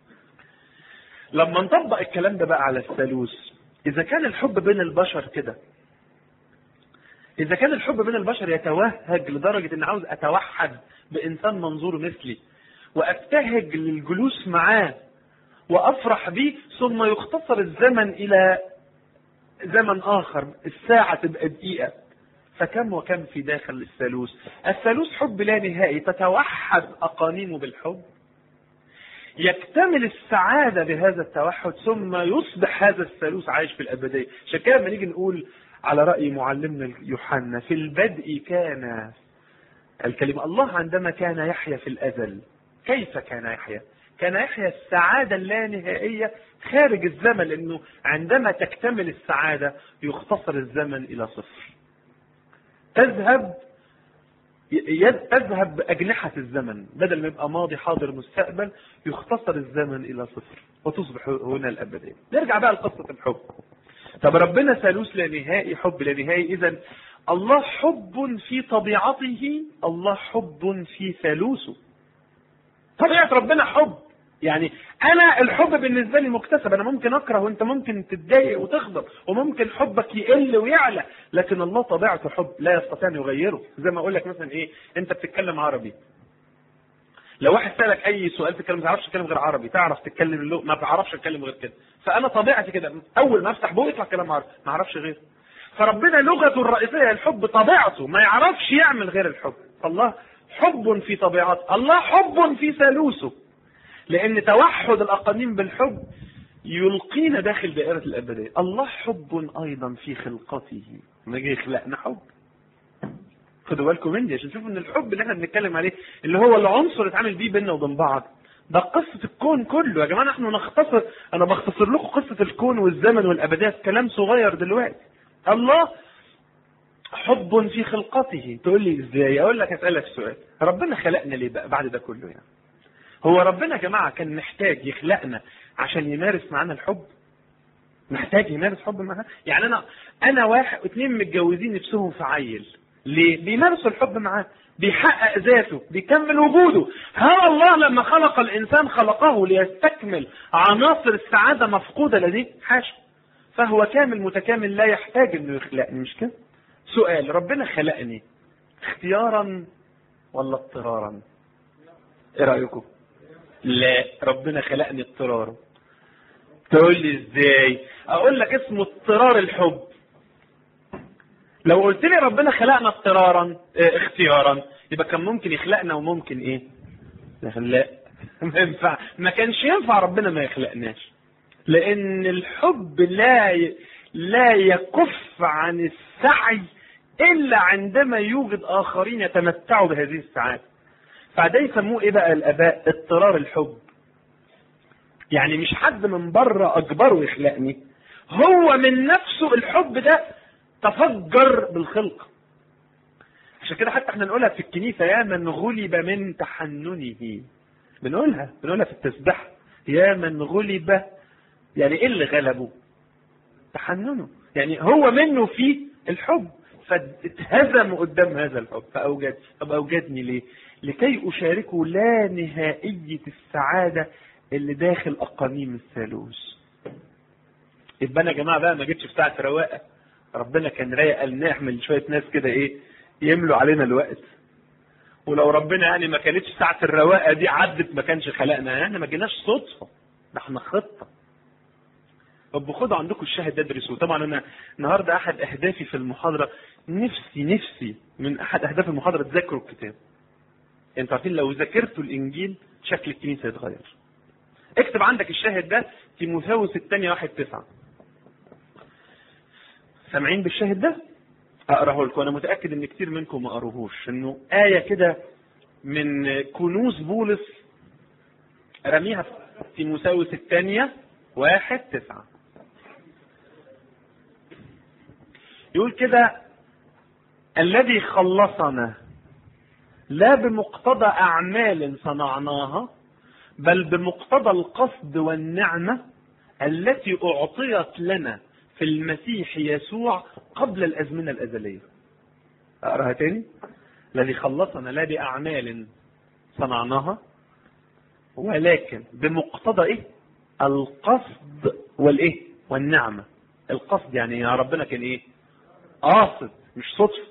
لما نطبق الكلام ده بقى على الثالوث اذا كان الحب بين البشر كده اذا كان الحب بين البشر يتوهج لدرجه ان عاوز اتوحد بانسان منظور مثلي وابتهج للجلوس معاه وافرح بيه ثم يختصر الزمن الى زمن اخر الساعه تبقى دقيقه فكم وكم في داخل الثالوث الثالوث حب لا نهائي تتوحد اقانيمه بالحب يكتمل السعادة بهذا التوحد ثم يصبح هذا الثالوث عايش في الأبدية عشان كده لما نيجي نقول على رأي معلمنا يوحنا في البدء كان الكلمة الله عندما كان يحيا في الأزل كيف كان يحيا كان يحيا السعادة اللانهائية خارج الزمن لأنه عندما تكتمل السعادة يختصر الزمن إلى صفر تذهب تذهب بأجنحة الزمن بدل ما يبقى ماضي حاضر مستقبل يختصر الزمن إلى صفر وتصبح هنا الأبدية نرجع بقى لقصة الحب طب ربنا ثالوث لا نهائي حب لا نهائي إذا الله حب في طبيعته الله حب في ثالوثه طبيعة ربنا حب يعني انا الحب بالنسبه لي مكتسب انا ممكن اكره وانت ممكن تتضايق وتغضب وممكن حبك يقل ويعلى لكن الله طبيعته حب لا يستطيع ان يغيره زي ما اقول لك مثلا ايه انت بتتكلم عربي لو واحد سالك اي سؤال تتكلم ما تعرفش تتكلم غير عربي تعرف تتكلم اللغه ما تعرفش تتكلم غير كده فانا طبيعتي كده اول ما افتح بوقي يطلع كلام عربي ما اعرفش غير فربنا لغته الرئيسيه الحب طبيعته ما يعرفش يعمل غير الحب فالله حب في طبيعته الله حب في ثالوثه لأن توحد الأقانيم بالحب يلقينا داخل دائرة الأبدية الله حب أيضا في خلقته نجي يخلقنا حب خدوا بالكم مني عشان تشوفوا ان الحب اللي احنا بنتكلم عليه اللي هو العنصر اللي اتعامل بيه بيننا وبين بعض ده قصة الكون كله يا جماعة نحن نختصر انا بختصر لكم قصة الكون والزمن والابدية في كلام صغير دلوقتي الله حب في خلقته تقول لي ازاي اقول لك اسالك سؤال ربنا خلقنا ليه بقى بعد ده كله يعني هو ربنا يا جماعه كان محتاج يخلقنا عشان يمارس معانا الحب محتاج يمارس حب معانا يعني انا انا واحد اتنين متجوزين نفسهم في عيل ليه بيمارسوا الحب معاه بيحقق ذاته بيكمل وجوده ها الله لما خلق الانسان خلقه ليستكمل عناصر السعاده مفقوده لديه حاشا فهو كامل متكامل لا يحتاج انه يخلقني مش كده سؤال ربنا خلقني اختيارا ولا اضطرارا ايه رايكم لا ربنا خلقني اضطرارا تقول لي ازاي اقول لك اسمه اضطرار الحب لو قلت لي ربنا خلقنا اضطرارا اه اختيارا يبقى كان ممكن يخلقنا وممكن ايه لا ما ينفع ما كانش ينفع ربنا ما يخلقناش لان الحب لا ي... لا يكف عن السعي الا عندما يوجد اخرين يتمتعوا بهذه السعاده فده يسموه ايه بقى الاباء اضطرار الحب يعني مش حد من بره اجبره يخلقني هو من نفسه الحب ده تفجر بالخلق عشان كده حتى احنا نقولها في الكنيسه يا من غلب من تحننه بنقولها بنقولها في التسبيح يا من غلب يعني ايه اللي غلبه تحننه يعني هو منه في الحب فاتهزم قدام هذا الحب فاوجد طب اوجدني ليه لكي اشاركه لا نهائيه السعاده اللي داخل اقانيم الثالوث يبقى انا يا جماعه بقى ما جيتش في ساعه رواقه ربنا كان رايق قال نعمل شويه ناس كده ايه يملوا علينا الوقت ولو ربنا يعني ما كانتش ساعه الرواقه دي عدت ما كانش خلقنا يعني ما جيناش صدفه ده احنا خطه طب خدوا عندكم الشاهد ده ادرسوه طبعا انا النهارده احد اهدافي في المحاضره نفسي نفسي من احد اهداف المحاضره تذاكروا الكتاب انتوا عارفين لو ذاكرتوا الانجيل شكل الكنيسه يتغير اكتب عندك الشاهد ده تيموثاوس الثانية واحد تسعة سامعين بالشاهد ده اقراه لكم انا متاكد ان كتير منكم ما قروهوش انه ايه كده من كنوز بولس رميها في تيموثاوس الثانية واحد تسعة يقول كده الذي خلصنا لا بمقتضى أعمال صنعناها بل بمقتضى القصد والنعمة التي أعطيت لنا في المسيح يسوع قبل الأزمنة الأزلية أقرأها تاني الذي خلصنا لا بأعمال صنعناها ولكن بمقتضى إيه القصد والإيه والنعمة القصد يعني يا ربنا كان إيه قاصد مش صدفة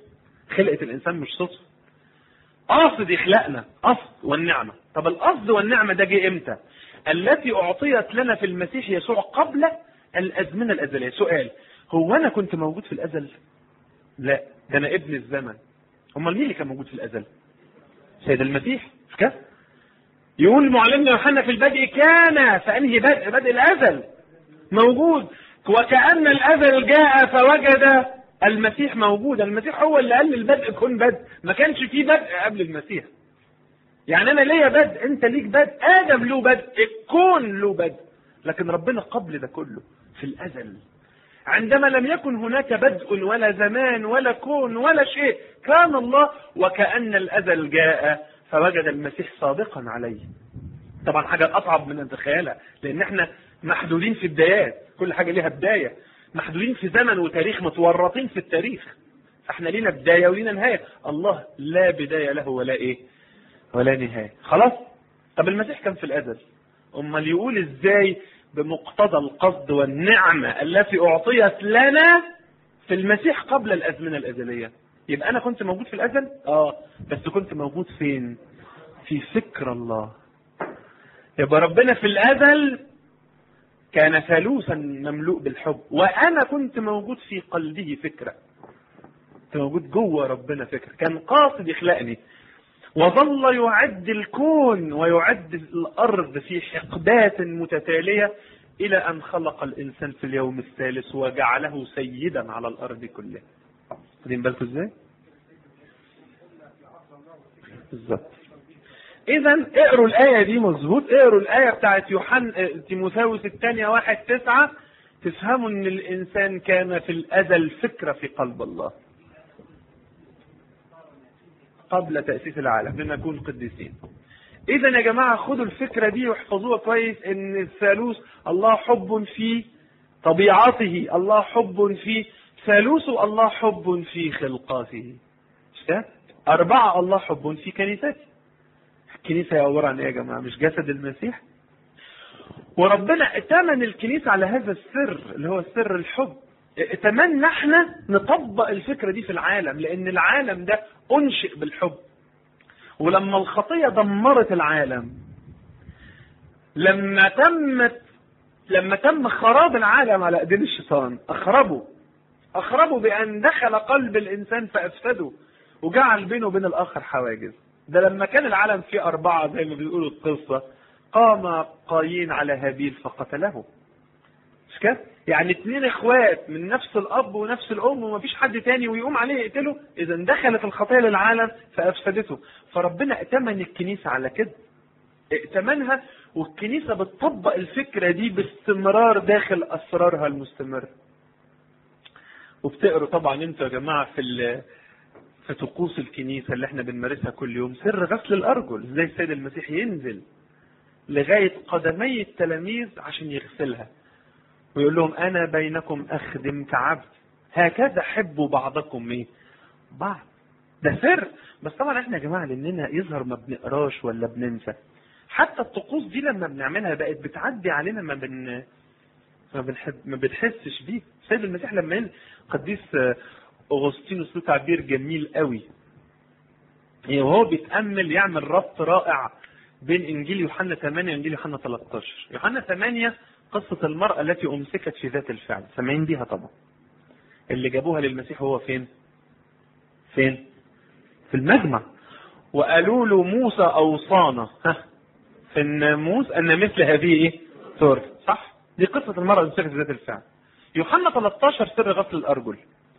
خلقة الانسان مش صدفة قاصد يخلقنا قصد والنعمة طب القصد والنعمة ده جه امتى التي اعطيت لنا في المسيح يسوع قبل الازمنة الازلية سؤال هو انا كنت موجود في الازل لا ده انا ابن الزمن امال مين اللي كان موجود في الازل سيد المسيح مش كده يقول معلمنا يوحنا في البدء كان فانهي بدء بدء الازل موجود وكأن الازل جاء فوجد المسيح موجود المسيح هو اللي قال للبدء كن بدء ما كانش فيه بدء قبل المسيح يعني انا ليا بدء انت ليك بدء ادم له بدء الكون له بدء لكن ربنا قبل ده كله في الازل عندما لم يكن هناك بدء ولا زمان ولا كون ولا شيء كان الله وكأن الازل جاء فوجد المسيح صادقا عليه طبعا حاجة اصعب من ان تتخيلها لان احنا محدودين في بدايات كل حاجة ليها بداية محدودين في زمن وتاريخ متورطين في التاريخ فاحنا لينا بداية ولينا نهاية الله لا بداية له ولا ايه ولا نهاية خلاص طب المسيح كان في الازل امال يقول ازاي بمقتضى القصد والنعمة التي اعطيت لنا في المسيح قبل الازمنة الازلية يبقى انا كنت موجود في الازل اه بس كنت موجود فين في فكر الله يبقى ربنا في الازل كان ثالوثا مملوء بالحب وانا كنت موجود في قلبه فكره كنت موجود جوه ربنا فكره كان قاصد يخلقني وظل يعد الكون ويعد الارض في حقبات متتاليه الى ان خلق الانسان في اليوم الثالث وجعله سيدا على الارض كلها واخدين بالكم ازاي بالظبط اذا اقروا الايه دي مظبوط اقروا الايه بتاعت يوحنا تيموثاوس الثانيه واحد تسعة تفهموا ان الانسان كان في الازل فكره في قلب الله قبل تاسيس العالم لنكون قديسين اذا يا جماعه خدوا الفكره دي واحفظوها كويس ان الثالوث الله حب في طبيعته الله حب في ثالوث الله حب في خلقاته مش كده؟ أربعة الله حب في كنيسته الكنيسة هي عبارة عن إيه يا جماعة؟ مش جسد المسيح؟ وربنا ائتمن الكنيسة على هذا السر اللي هو سر الحب. ائتمنا احنا نطبق الفكرة دي في العالم لأن العالم ده أنشئ بالحب. ولما الخطية دمرت العالم لما تمت لما تم خراب العالم على ايدين الشيطان اخربه اخربه بان دخل قلب الانسان فافسده وجعل بينه وبين الاخر حواجز ده لما كان العالم فيه اربعه زي ما بيقولوا القصه قام قايين على هابيل فقتله مش كده؟ يعني اتنين اخوات من نفس الاب ونفس الام ومفيش حد تاني ويقوم عليه يقتله اذا دخلت الخطيه للعالم فافسدته فربنا ائتمن الكنيسه على كده ائتمنها والكنيسه بتطبق الفكره دي باستمرار داخل اسرارها المستمره وبتقروا طبعا انتوا يا جماعه في في طقوس الكنيسه اللي احنا بنمارسها كل يوم سر غسل الارجل ازاي السيد المسيح ينزل لغايه قدمي التلاميذ عشان يغسلها ويقول لهم انا بينكم اخدم كعبد هكذا حبوا بعضكم ايه بعض ده سر بس طبعا احنا يا جماعه لاننا يظهر ما بنقراش ولا بننسى حتى الطقوس دي لما بنعملها بقت بتعدي علينا ما بن ما بنحب ما بنحسش بيه سيد المسيح لما ينزل قديس اغسطينوس له تعبير جميل قوي يعني وهو بيتامل يعمل ربط رائع بين انجيل يوحنا 8 وانجيل يوحنا 13 يوحنا 8 قصة المرأة التي أمسكت في ذات الفعل سامعين بيها طبعا اللي جابوها للمسيح هو فين فين في المجمع وقالوا له موسى أوصانا ها في الناموس أن مثل هذه إيه تور صح دي قصة المرأة اللي أمسكت في ذات الفعل يوحنا 13 سر غسل الأرجل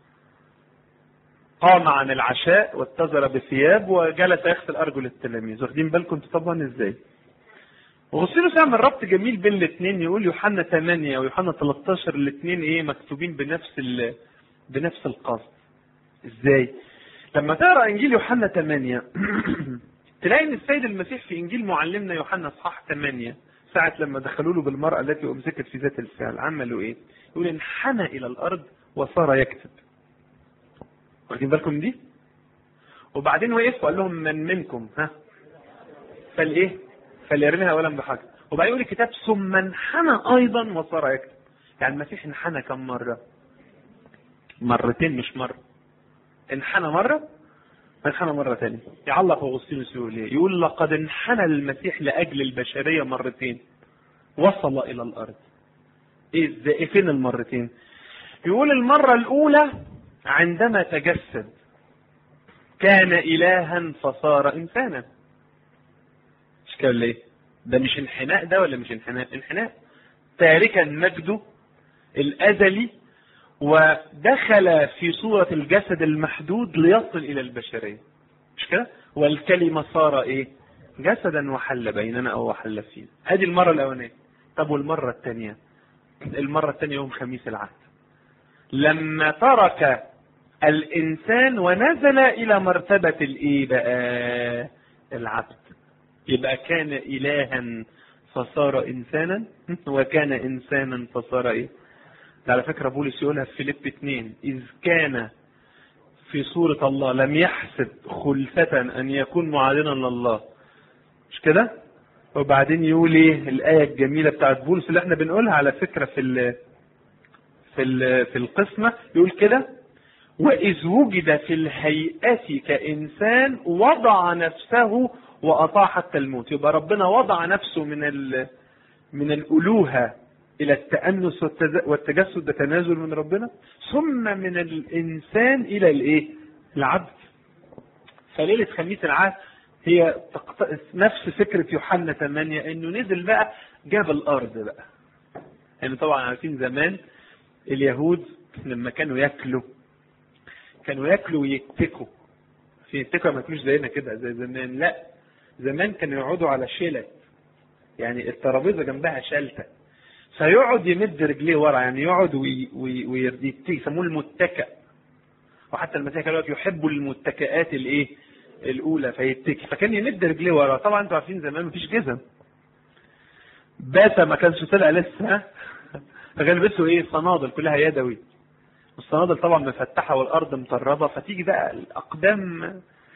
قام عن العشاء واتزر بثياب وجلس يغسل أرجل التلاميذ واخدين بالكم انتوا طبعا ازاي وغسيلوس يعمل ربط جميل بين الاثنين يقول يوحنا 8 ويوحنا 13 الاثنين ايه مكتوبين بنفس ال... بنفس القصد ازاي لما تقرا انجيل يوحنا 8 تلاقي ان السيد المسيح في انجيل معلمنا يوحنا اصحاح 8 ساعة لما دخلوا له بالمرأة التي أمسكت في ذات الفعل عملوا إيه؟ يقول انحنى إلى الأرض وصار يكتب. واخدين بالكم من دي؟ وبعدين وقف وقال لهم من منكم ها؟ فالإيه؟ فليرميها اولا بحجر وبعدين يقول الكتاب ثم انحنى ايضا وصار يكتب يعني المسيح انحنى كم مره مرتين مش مره انحنى مره انحنى مرة تانية يعلق أغسطينوس يقول ايه؟ يقول لقد انحنى المسيح لأجل البشرية مرتين وصل إلى الأرض ايه ازاي إيه فين المرتين؟ يقول المرة الأولى عندما تجسد كان إلها فصار إنسانا مش كده ولا ايه؟ ده مش انحناء ده ولا مش انحناء؟ انحناء تاركا مجده الأزلي ودخل في صورة الجسد المحدود ليصل إلى البشرية مش كده؟ والكلمة صار إيه؟ جسدا وحل بيننا أو وحل فينا هذه المرة الأولانية طب والمرة الثانية المرة الثانية يوم خميس العهد لما ترك الإنسان ونزل إلى مرتبة الإيه بقى؟ العبد يبقى كان إلها فصار إنسانا وكان إنسانا فصار إيه؟ ده على فكرة بولس يقولها في فيليب 2 إذ كان في صورة الله لم يحسب خلفة أن يكون معادنا لله مش كده؟ وبعدين يقول ايه الآية الجميلة بتاعت بولس اللي احنا بنقولها على فكرة في ال في ال في القسمة يقول كده وإذ وجد في الهيئة كإنسان وضع نفسه وأطاع حتى الموت يبقى ربنا وضع نفسه من ال من الألوهة إلى التأنس والتز- والتجسد ده تنازل من ربنا ثم من الإنسان إلى الإيه؟ العبد فليلة خميس العهد هي تقت- نفس فكرة يوحنا 8 إنه نزل بقى جاب الأرض بقى يعني طبعا عارفين زمان اليهود لما كانوا ياكلوا كانوا ياكلوا ويتكوا في يتكوا ما ياكلوش زينا كده زي زمان لا زمان كانوا يقعدوا على شلت يعني الترابيزه جنبها شلته فيقعد يمد رجليه ورا يعني يقعد وي- وي- ويرتكي يسموه المتكئ وحتى المسيح كان يقول لك يحب المتكئات الايه الاولى فيتكي فكان يمد رجليه ورا طبعا انتوا عارفين زمان مفيش جزم باتا ما كانش طلع لسه فكان يلبسوا ايه صنادل كلها يدوي الصنادل طبعا مفتحه والارض مطربه فتيجي بقى الاقدام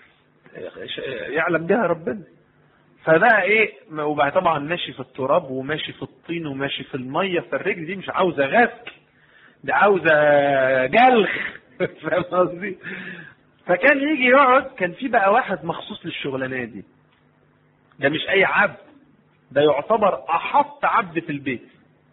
يعلم بها ربنا فبقى ايه وبقى طبعا ماشي في التراب وماشي في الطين وماشي في الميه فالرجل دي مش عاوزه غسل دي عاوزه جلخ فاهم قصدي؟ فكان يجي يقعد كان في بقى واحد مخصوص للشغلانه دي ده مش اي عبد ده يعتبر احط عبد في البيت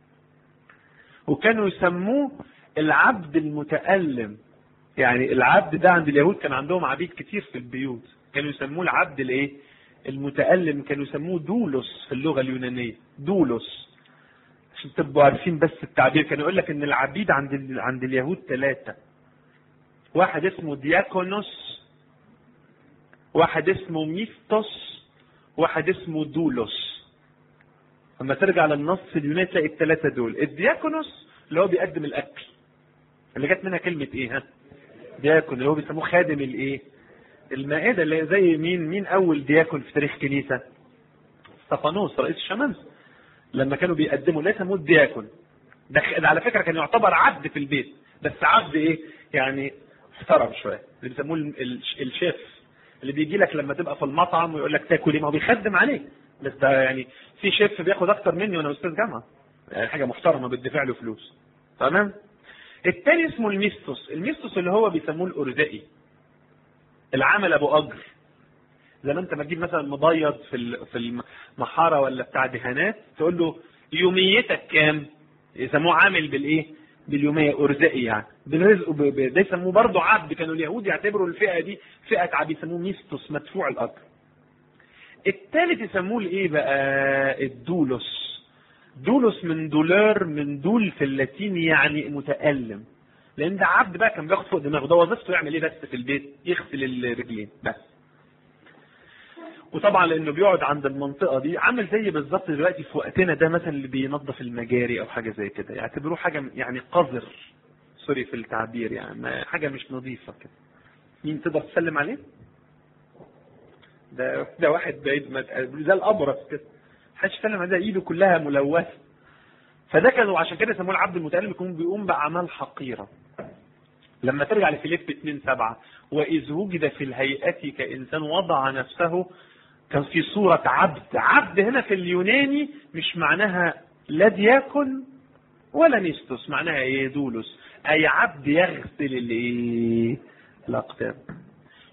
وكانوا يسموه العبد المتألم يعني العبد ده عند اليهود كان عندهم عبيد كتير في البيوت كانوا يسموه العبد الايه المتألم كانوا يسموه دولوس في اللغة اليونانية دولوس عشان تبقوا عارفين بس التعبير كان يقول لك ان العبيد عند ال... عند اليهود ثلاثة واحد اسمه دياكونوس واحد اسمه ميستوس واحد اسمه دولوس لما ترجع للنص اليوناني تلاقي الثلاثة دول الدياكونوس اللي هو بيقدم الاكل اللي جت منها كلمة ايه ها دياكون اللي هو بيسموه خادم الايه المائدة اللي هي زي مين مين اول دياكون في تاريخ كنيسة استفانوس رئيس الشمامسة لما كانوا بيقدموا لا يسموه الدياكون ده, ده على فكرة كان يعتبر عبد في البيت بس عبد ايه يعني محترم شوية اللي بيسموه ال- ال- الشيف اللي بيجي لك لما تبقى في المطعم ويقول لك تاكل ايه ما هو بيخدم عليك بس ده يعني في شيف بياخد اكتر مني وانا استاذ جامعه يعني حاجه محترمه بتدفع له فلوس تمام التاني اسمه الميستوس الميستوس اللي هو بيسموه الارزائي العمل ابو اجر زي ما انت ما تجيب مثلا مبيض في ال- في المحاره ولا بتاع دهانات تقول له يوميتك كام يسموه عامل بالايه باليوميه ارزائي يعني بالرزق ب- ب- ده يسموه برضه عبد كانوا اليهود يعتبروا الفئه دي فئه عبد يسموه ميستوس مدفوع الاجر الثالث يسموه الايه بقى الدولوس دولوس من دولار من دول في اللاتين يعني متألم لان ده عبد بقى كان بياخد فوق دماغه ده وظيفته يعمل ايه بس في البيت يغسل الرجلين بس وطبعا لانه بيقعد عند المنطقه دي عامل زي بالظبط دلوقتي في وقتنا ده مثلا اللي بينظف المجاري او حاجه زي كده يعتبروه حاجه يعني قذر سوري في التعبير يعني ما- حاجه مش نظيفه كده مين تقدر تسلم عليه؟ ده ده واحد بعيد ما تقابلوش، زي الابرص كده محدش يتكلم عليه ده ايده كلها ملوثه فده كانوا عشان كده يسموه العبد المتألم يكون بيقوم بأعمال حقيرة لما ترجع لفيليب 2 7 وإذ وجد في الهيئة كإنسان وضع نفسه كان في صورة عبد عبد هنا في اليوناني مش معناها لا دياكون ولا نيستوس معناها ايه دولوس اي عبد يغسل الايه الاقدام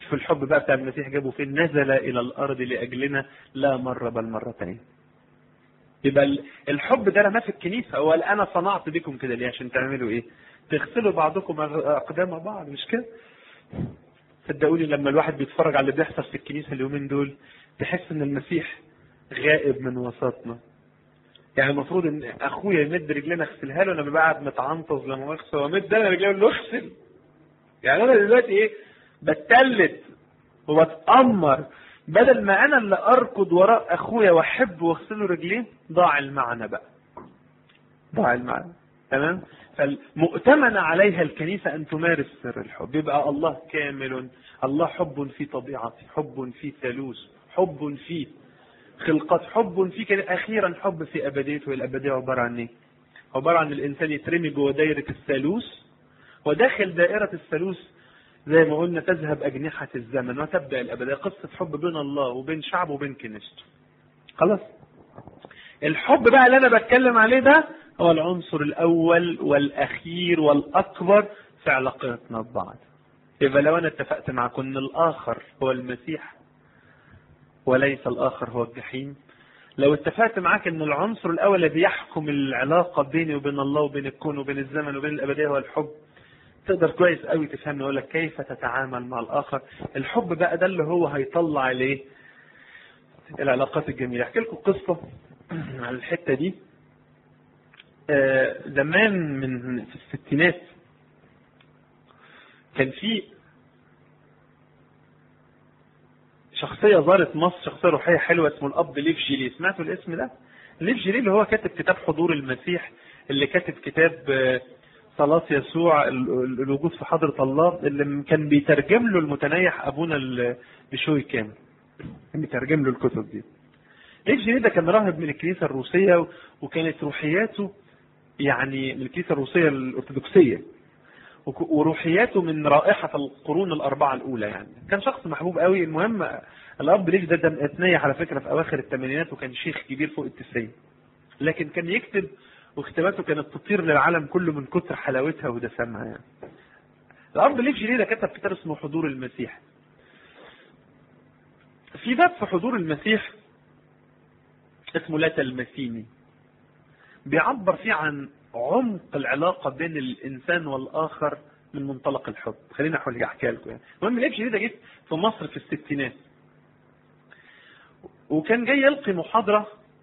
شوف الحب بقى بتاع المسيح جابه فين نزل الى الارض لاجلنا لا مره بل مرتين يبقى ال- الحب ده رماه في الكنيسه هو قال انا صنعت بكم كده ليه عشان تعملوا ايه تغسلوا بعضكم أغ- اقدام بعض مش كده صدقوني لما الواحد بيتفرج على اللي بيحصل في الكنيسه اليومين دول تحس ان المسيح غائب من وسطنا يعني المفروض ان اخويا يمد رجلنا اغسلها له انا ببقى قاعد متعنطز لما اغسل وامد انا رجلي اقول له اغسل يعني انا دلوقتي ايه بتلت وبتأمر بدل ما انا اللي اركض وراء اخويا واحب واغسله رجليه ضاع المعنى بقى ضاع المعنى تمام فالمؤتمن عليها الكنيسة أن تمارس سر الحب يبقى الله كامل الله حب في طبيعته حب في ثالوث حب في خلقات حب في كده أخيرا حب في أبديته الأبدية عبارة عن إيه؟ عبارة عن الإنسان يترمي جوه دايرة الثالوث وداخل دائرة الثالوث زي ما قلنا تذهب أجنحة الزمن وتبدأ الأبدية قصة حب بين الله وبين شعبه وبين كنيسته خلاص الحب بقى اللي انا بتكلم عليه ده هو العنصر الاول والاخير والاكبر في علاقتنا ببعض يبقى لو انا اتفقت معكم ان الاخر هو المسيح وليس الاخر هو الجحيم لو اتفقت معاك ان العنصر الاول الذي يحكم العلاقه بيني وبين الله وبين الكون وبين الزمن وبين الابديه هو الحب تقدر كويس قوي تفهمني اقول لك كيف تتعامل مع الاخر الحب بقى ده اللي هو هيطلع الايه العلاقات الجميله احكي لكم قصه على الحته دي آه، زمان من في الستينات كان في شخصية زارت مصر شخصية روحية حلوة اسمه الأب ليف جيلي سمعتوا الاسم ده؟ ليف جيلي اللي هو كاتب كتاب حضور المسيح اللي كاتب كتاب آه، صلاة يسوع ال- ال- الوجود في حضرة الله اللي كان بيترجم له المتنيح أبونا ال- بشوي كامل كان بيترجم له الكتب دي ليف جيلي ده كان راهب من الكنيسة الروسية و- وكانت روحياته يعني من الكنيسة الروسية الأرثوذكسية وك- وروحياته من رائحة القرون الأربعة الأولى يعني كان شخص محبوب قوي المهم الأب ليش ده, ده اتنيح على فكرة في أواخر الثمانينات وكان شيخ كبير فوق التسعين لكن كان يكتب وكتاباته كانت تطير للعالم كله من كتر حلاوتها ودسمها يعني الأب ليف جيلي ده كتب كتاب اسمه حضور المسيح في باب في حضور المسيح اسمه لا تلمسيني بيعبر فيه عن عمق العلاقة بين الإنسان والآخر من منطلق الحب خليني أحاول أحكي لكم يعني المهم ليبش ده جيت في مصر في الستينات وكان جاي يلقي محاضرة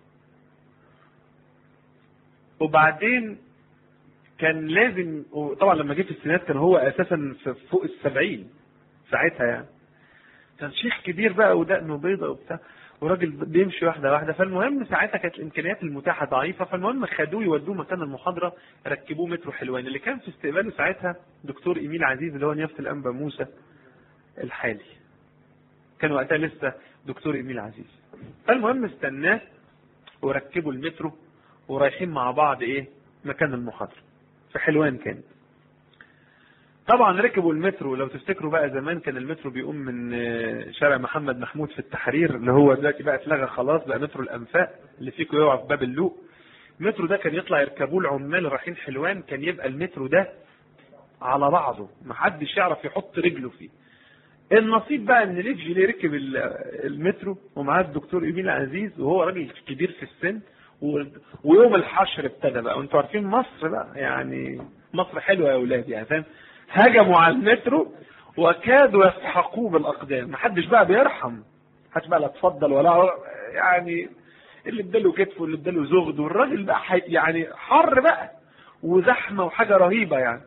وبعدين كان لازم طبعا لما جه في الستينات كان هو اساسا في فوق السبعين ساعتها يعني كان شيخ كبير بقى ودقنه بيضة وبتاع وراجل بيمشي واحده واحده فالمهم ساعتها كانت الامكانيات المتاحه ضعيفه فالمهم خدوه يودوه مكان المحاضره ركبوه مترو حلوان اللي كان في استقباله ساعتها دكتور ايميل عزيز اللي هو نيافه الانبا موسى الحالي كان وقتها لسه دكتور ايميل عزيز فالمهم استناه وركبوا المترو ورايحين مع بعض ايه مكان المحاضره في حلوان كانت طبعا ركبوا المترو لو تفتكروا بقى زمان كان المترو بيقوم من آه، شارع محمد محمود في التحرير اللي هو دلوقتي بقى اتلغى خلاص بقى مترو الانفاق اللي فيكم يقع في باب اللوق المترو ده كان يطلع يركبوه العمال رايحين حلوان كان يبقى المترو ده على بعضه محدش يعرف يحط رجله فيه النصيب بقى ان ليف جيلي ركب ال- المترو ومعاه الدكتور ايميل عزيز وهو راجل كبير في السن و- ويوم الحشر ابتدى بقى وانتوا عارفين مصر بقى يعني مصر حلوه يا اولاد يعني فاهم هجموا على المترو وكادوا يسحقوه بالاقدام محدش بقى بيرحم محدش بقى لا اتفضل ولا يعني اللي اداله كتف واللي اداله زغد والراجل بقى حي- يعني حر بقى وزحمه وحاجه رهيبه يعني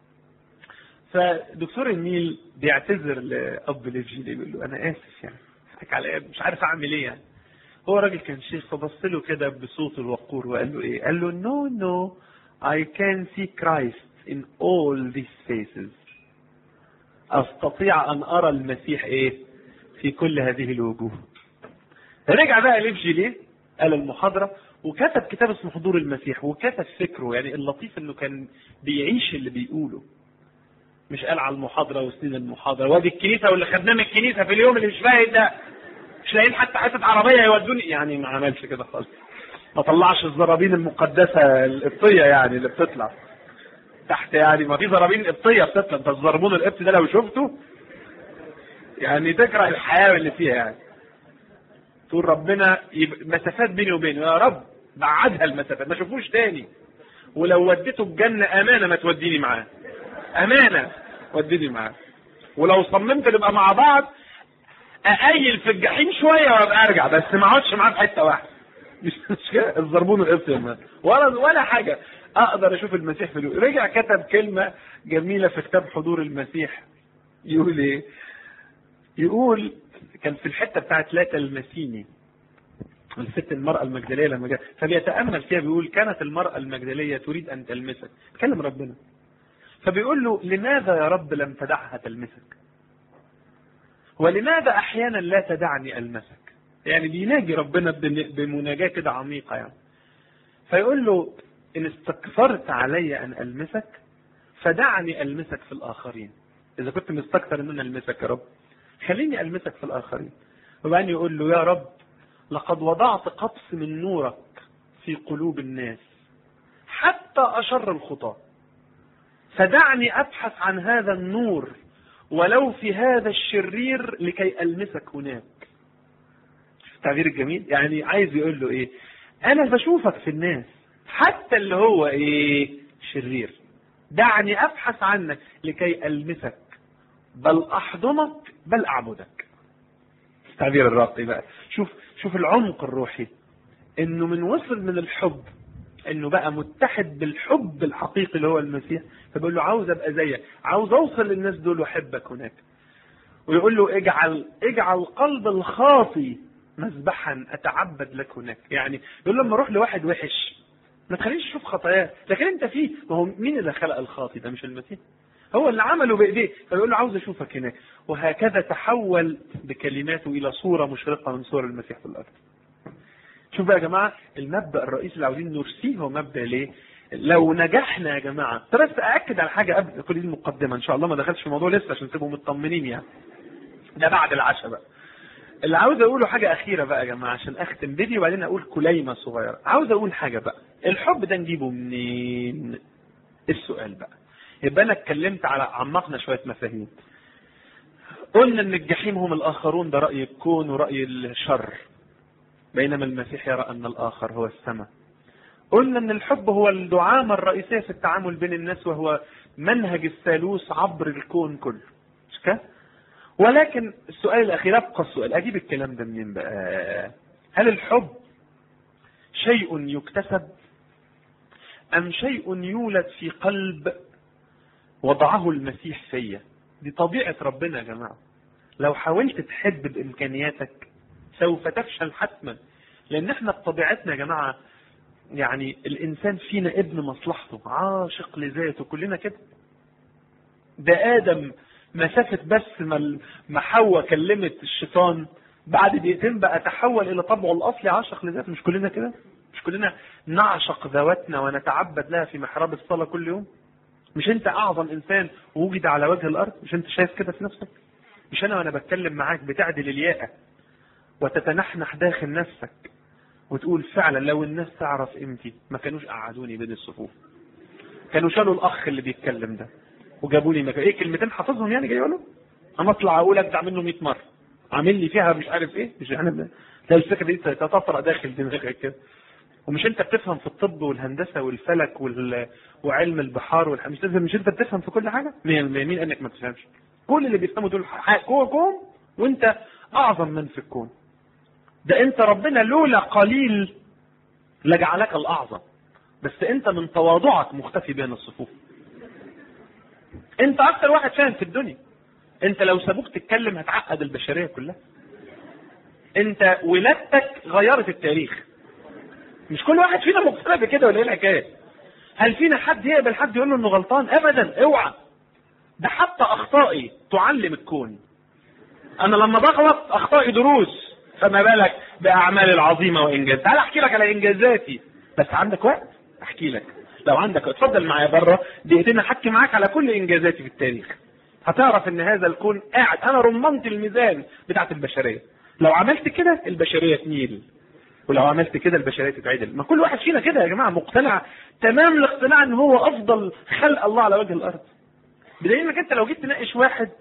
فدكتور النيل بيعتذر لاب ليفجيلي بيقول له انا اسف يعني حكى على مش عارف اعمل ايه يعني هو راجل كان شيخ فبص له كده بصوت الوقور وقال له ايه؟ قال له نو نو I can see Christ in all these faces استطيع ان ارى المسيح ايه؟ في كل هذه الوجوه. رجع بقى ليفجيلي قال المحاضرة وكتب كتاب اسمه حضور المسيح وكتب فكره يعني اللطيف انه كان بيعيش اللي بيقوله مش قال على المحاضرة وسنين المحاضرة وادي الكنيسة واللي خدناه من الكنيسة في اليوم اللي مش فايت ده مش لاقيين حتى حتة عربية يودوني يعني ما عملش كده خالص ما طلعش الزرابين المقدسة القبطية يعني اللي بتطلع تحت يعني ما في زرابين قبطية بتطلع انت الزربون القبطي ده لو شفته يعني تكره الحياه اللي فيها يعني تقول ربنا يب... مسافات بيني وبينه يا رب بعدها المسافات ما اشوفوش تاني ولو وديته الجنه امانه ما توديني معاه امانه وديني معاه ولو صممت نبقى مع بعض اقيل في الجحيم شويه وابقى ارجع بس ما اقعدش معاه في حته واحده مش مش كده الزربون القبطي ولا ولا حاجه اقدر اشوف المسيح في الوقت. رجع كتب كلمه جميله في كتاب حضور المسيح يقول ايه يقول كان في الحته بتاعت لا تلمسيني الست المرأة المجدلية لما جاء فبيتأمل فيها بيقول كانت المرأة المجدلية تريد أن تلمسك تكلم ربنا فبيقول له لماذا يا رب لم تدعها تلمسك ولماذا أحيانا لا تدعني ألمسك يعني بيناجي ربنا بمناجاة كده عميقة يعني فيقول له إن استكثرت علي أن ألمسك فدعني ألمسك في الآخرين إذا كنت مستكثر إن أنا ألمسك يا رب خليني ألمسك في الآخرين وبعدين يقول له يا رب لقد وضعت قبس من نورك في قلوب الناس حتى أشر الخطاة فدعني أبحث عن هذا النور ولو في هذا الشرير لكي ألمسك هناك التعبير الجميل يعني عايز يقول له ايه انا بشوفك في الناس حتى اللي هو ايه شرير دعني ابحث عنك لكي المسك بل احضنك بل اعبدك التعبير الراقي بقى شوف شوف العمق الروحي انه من وصل من الحب انه بقى متحد بالحب الحقيقي اللي هو المسيح فبيقول له عاوز ابقى زيك عاوز اوصل للناس دول واحبك هناك ويقول له اجعل اجعل قلب الخاطي مذبحا اتعبد لك هناك يعني يقول لما اروح لواحد وحش ما تخلينيش اشوف خطاياه لكن انت فيه ما هو مين اللي خلق الخاطي ده مش المسيح هو اللي عمله بايديه فيقول له عاوز اشوفك هناك وهكذا تحول بكلماته الى صوره مشرقه من صور المسيح في الارض شوف بقى يا جماعه المبدا الرئيسي اللي عاوزين نرسيه هو مبدا ليه لو نجحنا يا جماعه بس ااكد على حاجه قبل كل دي المقدمه ان شاء الله ما دخلتش في الموضوع لسه عشان تبقوا مطمنين يعني ده بعد العشاء بقى اللي عاوز اقوله حاجه اخيره بقى يا جماعه عشان اختم فيديو وبعدين اقول كليمه صغيره عاوز اقول حاجه بقى الحب ده نجيبه منين السؤال بقى يبقى انا اتكلمت على عمقنا شويه مفاهيم قلنا ان الجحيم هم الاخرون ده راي الكون وراي الشر بينما المسيح يرى ان الاخر هو السماء قلنا ان الحب هو الدعامه الرئيسيه في التعامل بين الناس وهو منهج الثالوث عبر الكون كله مش كده ولكن السؤال الاخير ابقى السؤال اجيب الكلام ده منين بقى هل الحب شيء يكتسب ام شيء يولد في قلب وضعه المسيح فيا دي طبيعة ربنا يا جماعة لو حاولت تحب بامكانياتك سوف تفشل حتما لان احنا بطبيعتنا يا جماعة يعني الانسان فينا ابن مصلحته عاشق لذاته كلنا كده ده ادم مسافة بس ما حواء كلمت الشيطان بعد دقيقتين بقى تحول الى طبعه الاصلي عاشق لذاته مش كلنا كده مش كلنا نعشق ذواتنا ونتعبد لها في محراب الصلاة كل يوم مش انت اعظم انسان وجد على وجه الارض مش انت شايف كده في نفسك مش انا وانا بتكلم معاك بتعدل الياقة وتتنحنح داخل نفسك وتقول فعلا لو الناس تعرف قيمتي ما كانوش قعدوني بين الصفوف كانوا شالوا الاخ اللي بيتكلم ده وجابوا لي مكان ايه كلمتين حافظهم يعني جاي اقولهم انا اطلع اقول اجدع منه 100 مره عامل لي فيها مش عارف ايه مش احنا تلاقي الفكره دي تتطرق داخل دماغك كده ومش انت بتفهم في الطب والهندسه والفلك وال... وعلم البحار والح... مش مش انت بتفهم في كل حاجه مين مين انك ما تفهمش كل اللي بيفهموا دول جوه كون وانت اعظم من في الكون ده انت ربنا لولا قليل لجعلك الاعظم بس انت من تواضعك مختفي بين الصفوف انت اكتر واحد فاهم في الدنيا انت لو سابوك تتكلم هتعقد البشريه كلها انت ولادتك غيرت التاريخ مش كل واحد فينا مقتنع بكده ولا ايه الحكايه هل فينا حد يقبل حد يقول له انه غلطان ابدا اوعى ده حتى اخطائي تعلم الكون انا لما بغلط اخطائي دروس فما بالك باعمالي العظيمه وانجاز تعال احكي لك على انجازاتي بس عندك وقت احكي لك لو عندك اتفضل معايا بره دقيقتين احكي معاك على كل انجازاتي في التاريخ هتعرف ان هذا الكون قاعد انا رمنت الميزان بتاعت البشريه لو عملت كده البشريه تميل ولو عملت كده البشريه تتعدل ما كل واحد فينا كده يا جماعه مقتنع تمام الاقتناع ان هو افضل خلق الله على وجه الارض بدليل انك انت لو جيت تناقش واحد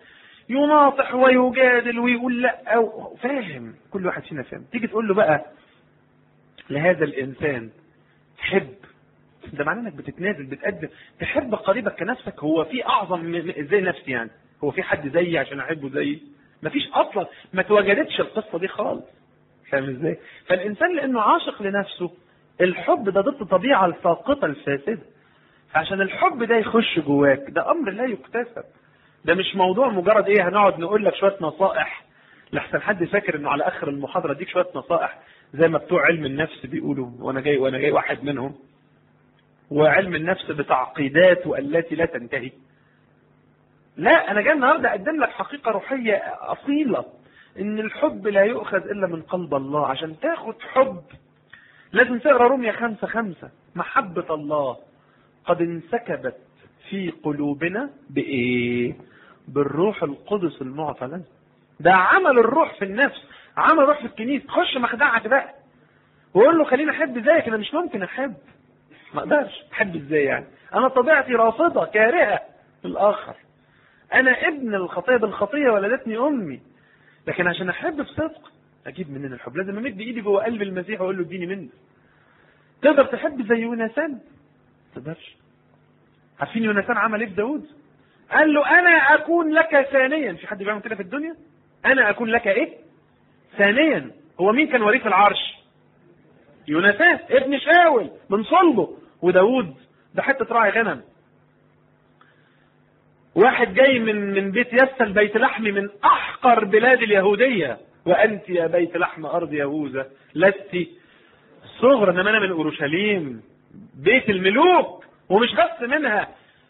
يناطح ويجادل ويقول لا أو فاهم كل واحد فينا فاهم تيجي تقول له بقى لهذا الإنسان حب ده معناه انك بتتنازل بتقدم تحب قريبك كنفسك هو في اعظم من زي نفسي يعني هو في حد زيي عشان احبه زيي مفيش اصلا ما توجدتش القصه دي خالص فاهم ازاي فالانسان لانه عاشق لنفسه الحب ده ضد الطبيعه الساقطه الفاسده فعشان الحب ده يخش جواك ده امر لا يكتسب ده مش موضوع مجرد ايه هنقعد نقول لك شويه نصائح لحسن حد فاكر انه على اخر المحاضره اديك شويه نصائح زي ما بتوع علم النفس بيقولوا وانا جاي وانا جاي واحد منهم وعلم النفس بتعقيدات والتي لا تنتهي لا انا جاي النهارده اقدم لك حقيقه روحيه اصيله ان الحب لا يؤخذ الا من قلب الله عشان تاخد حب لازم تقرا روميا خمسة خمسة محبة الله قد انسكبت في قلوبنا بايه بالروح القدس المعطى لنا ده عمل الروح في النفس عمل الروح في الكنيسه خش مخدعك بقى وقول له خليني احب زيك انا مش ممكن احب ما اقدرش احب ازاي يعني انا طبيعتي رافضه كارهه الاخر انا ابن الخطيه بالخطيه ولدتني امي لكن عشان احب بصدق اجيب منين الحب لازم امد ايدي جوه قلب المسيح واقول له اديني منك تقدر تحب زي يونسان ما تقدرش عارفين يونسان عمل ايه في داوود قال له انا اكون لك ثانيا في حد بيعمل كده في الدنيا انا اكون لك ايه ثانيا هو مين كان وريث العرش يونسان ابن شاول من صلبه وداود ده حته راعي غنم واحد جاي من من بيت يسل بيت لحم من احقر بلاد اليهوديه وانت يا بيت لحم ارض يهوذا لست صغر انما انا من اورشليم بيت الملوك ومش بس منها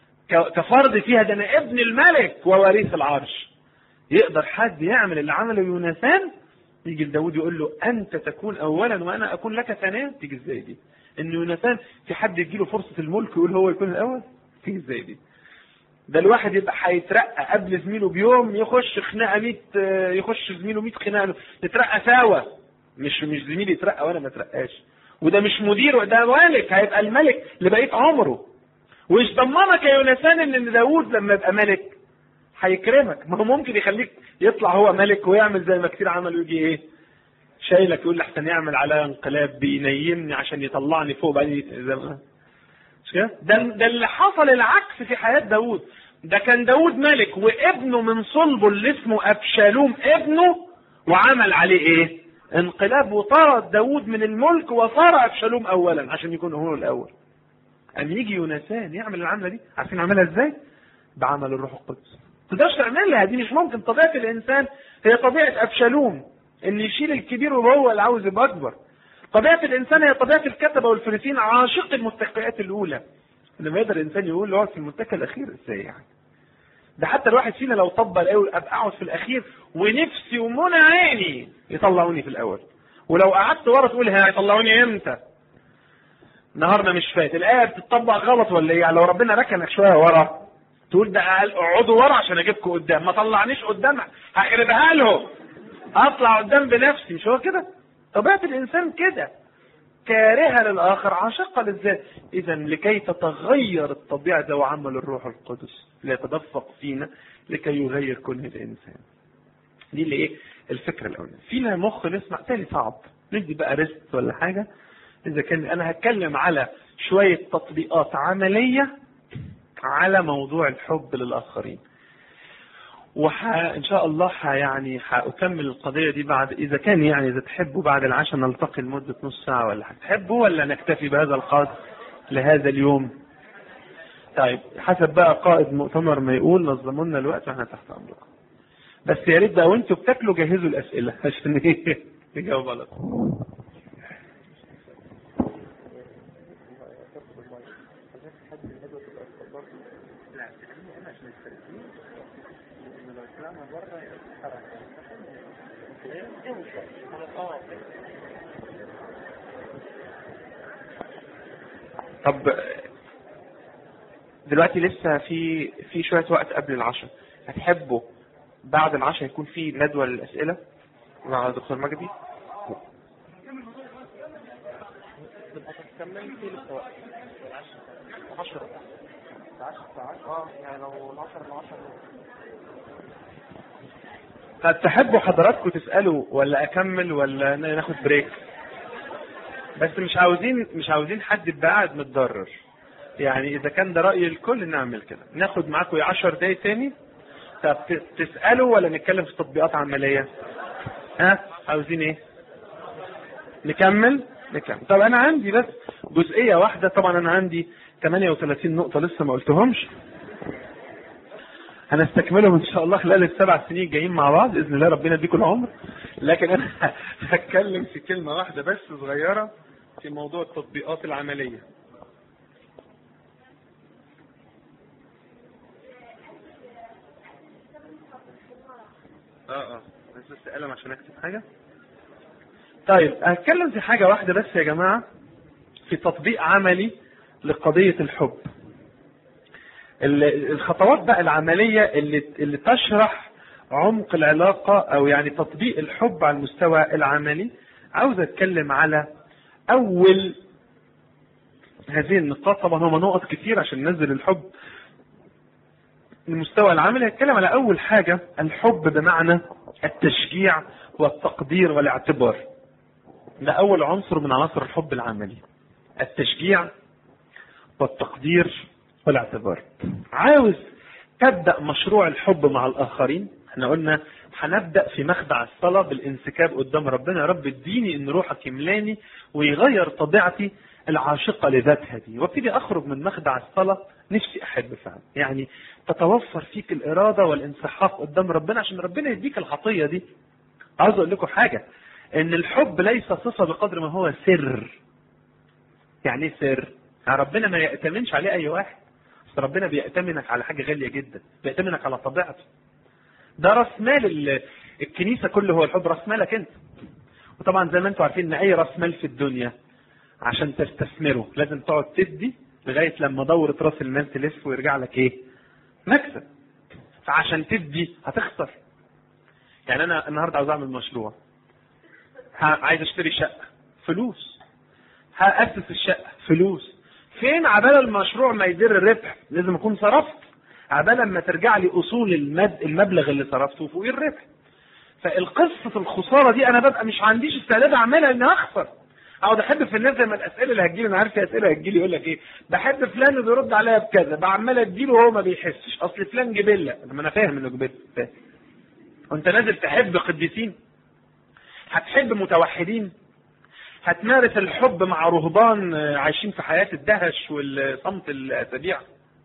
كفرد فيها ده انا ابن الملك ووريث العرش يقدر حد يعمل اللي عمله يونسان يجي لداود يقول له انت تكون اولا وانا اكون لك ثانيا تيجي ازاي دي ان يونسان في حد يجي له فرصه الملك يقول هو يكون الاول تيجي ازاي دي ده الواحد يبقى هيترقى قبل زميله بيوم يخش خناقه 100 يخش زميله 100 خناقه نترقى سوا مش مش زميلي يترقى وانا ما اترقاش وده مش مدير ده ملك هيبقى الملك لبقيه عمره ومش ضمنك يا يونسان ان داوود لما يبقى ملك هيكرمك ما هو ممكن يخليك يطلع هو ملك ويعمل زي ما كتير عملوا يجي ايه شايلك يقول لي احسن يعمل على انقلاب بينيمني عشان يطلعني فوق بعدين زي ما مش كده؟ ده ده اللي حصل العكس في حياه داوود ده كان داوود ملك وابنه من صلبه اللي اسمه ابشالوم ابنه وعمل عليه ايه؟ انقلاب وطرد داوود من الملك وصار ابشالوم اولا عشان يكون هو الاول. ان يجي يونسان يعمل العمله دي عارفين عملها ازاي؟ بعمل الروح القدس. ما تقدرش تعملها دي مش ممكن طبيعه الانسان هي طبيعه ابشالوم ان يشيل الكبير وهو اللي عاوز يبقى اكبر. طبيعه الانسان هي طبيعه الكتبه والفريسين عاشق المتكئات الاولى. لما يقدر الانسان يقول له في المتكئ الاخير ازاي يعني؟ ده حتى الواحد فينا لو طبق الاول ابقى اقعد في الاخير ونفسي ومنى عيني يطلعوني في الاول ولو قعدت ورا تقول هيطلعوني امتى نهارنا مش فات الايه بتطبق غلط ولا ايه يعني لو ربنا ركنك شويه ورا تقول ده اقعدوا ورا عشان اجيبكم قدام ما طلعنيش قدام هخربها لهم اطلع قدام بنفسي مش هو كده طبيعه الانسان كده كارهه للاخر عاشقه للذات اذا لكي تتغير الطبيعه ده وعمل الروح القدس ليتدفق فينا لكي يغير كل الانسان دي اللي ايه الفكره الاولانيه فينا مخ نسمع تاني صعب ندي بقى ريست ولا حاجه اذا كان انا هتكلم على شويه تطبيقات عمليه على موضوع الحب للاخرين وح ان شاء الله ح يعني هاكمل القضيه دي بعد اذا كان يعني اذا تحبوا بعد العشاء نلتقي لمده نص ساعه ولا حاجه تحبوا ولا نكتفي بهذا القدر لهذا اليوم طيب حسب بقى قائد مؤتمر ما يقول نظموا لنا الوقت واحنا تحت امركم بس يا ريت بقى وانتوا بتاكلوا جهزوا الاسئله عشان ايه نجاوب على طول طب دلوقتي لسه في في شويه وقت قبل العشاء هتحبوا بعد العشاء يكون في ندوه للاسئله مع دكتور مجدي اه يعني لو 10 ل 10 طب تحبوا حضراتكم تسالوا ولا اكمل ولا ناخد بريك بس مش عاوزين مش عاوزين حد يبقى قاعد متضرر يعني اذا كان ده راي الكل نعمل كده ناخد معاكم 10 دقايق تاني طب ت- تسالوا ولا نتكلم في تطبيقات عمليه ها عاوزين ايه نكمل نكمل طب انا عندي بس جزئيه واحده طبعا انا عندي 38 نقطه لسه ما قلتهمش هنستكملهم ان شاء الله خلال السبع سنين الجايين مع بعض باذن الله ربنا يديكم العمر لكن انا هتكلم في كلمه واحده بس صغيره في موضوع التطبيقات العمليه اه اه بس بس قلم عشان اكتب حاجه طيب هتكلم في حاجه واحده بس يا جماعه في تطبيق عملي لقضيه الحب ال- الخطوات بقى العمليه اللي اللي تشرح عمق العلاقه او يعني تطبيق الحب على المستوى العملي عاوز اتكلم على اول هذه النقاط طبعا هم نقط كتير عشان ننزل الحب المستوى العملي هتكلم على اول حاجه الحب بمعنى التشجيع والتقدير والاعتبار ده اول عنصر من عناصر الحب العملي التشجيع والتقدير والاعتبار عاوز تبدا مشروع الحب مع الاخرين احنا قلنا هنبدا في مخدع الصلاه بالانسكاب قدام ربنا يا رب اديني ان روحك يملاني ويغير طبيعتي العاشقه لذاتها دي وابتدي اخرج من مخدع الصلاه نفسي احب فعلا يعني تتوفر فيك الاراده والانسحاق قدام ربنا عشان ربنا يديك العطيه دي عاوز اقول لكم حاجه ان الحب ليس صفه بقدر ما هو سر يعني ايه سر يعني ربنا ما يأتمنش عليه اي واحد بس ربنا بيأتمنك على حاجه غاليه جدا بيأتمنك على طبيعته ده راس مال ال- الكنيسه كله هو الحب راس مالك انت وطبعا زي ما انتم عارفين ان اي راس مال في الدنيا عشان تستثمره لازم تقعد تدي لغايه لما دوره راس المال تلف ويرجع لك ايه مكسب فعشان تدي هتخسر يعني انا النهارده عاوز اعمل مشروع ها- عايز اشتري شقه فلوس هاسس الشقه فلوس فين عبال المشروع ما يدير الربح لازم اكون صرفت عبال ما ترجع لي اصول المد... المبلغ اللي صرفته وفوقيه الربح فالقصه الخساره دي انا ببقى مش عنديش استعداد اعملها اني اخسر اقعد احب في الناس زي ما الاسئله اللي هتجيلي انا عارف في اسئله هتجيلي يقول لك ايه بحب فلان وبيرد عليا بكذا بعمال اديله وهو ما بيحسش اصل فلان جبله ما انا فاهم انه جبله فاهم وانت نازل تحب قديسين هتحب متوحدين هتمارس الحب مع رهبان آه، عايشين في حياة الدهش والصمت الأسابيع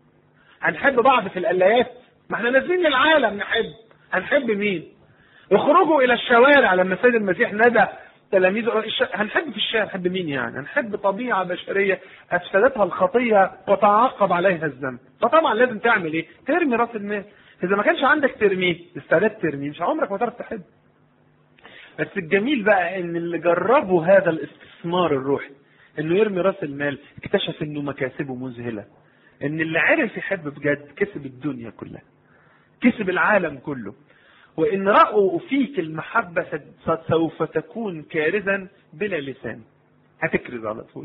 هنحب بعض في القلايات ما احنا نازلين للعالم نحب هنحب مين اخرجوا الى الشوارع لما سيد المسيح ندى تلاميذه الش- هنحب في الشارع هنحب مين يعني هنحب طبيعة بشرية افسدتها الخطية وتعاقب عليها الذنب فطبعا لازم تعمل ايه ترمي راس المال اذا ما كانش عندك ترميه استعداد ترميه مش عمرك ما تعرف تحب بس الجميل بقى ان اللي جربوا هذا الاستثمار الروحي انه يرمي راس المال اكتشف انه مكاسبه مذهله ان اللي عرف يحب بجد كسب الدنيا كلها كسب العالم كله وان راوا فيك المحبه س- سوف تكون كارثا بلا لسان هتكرز على طول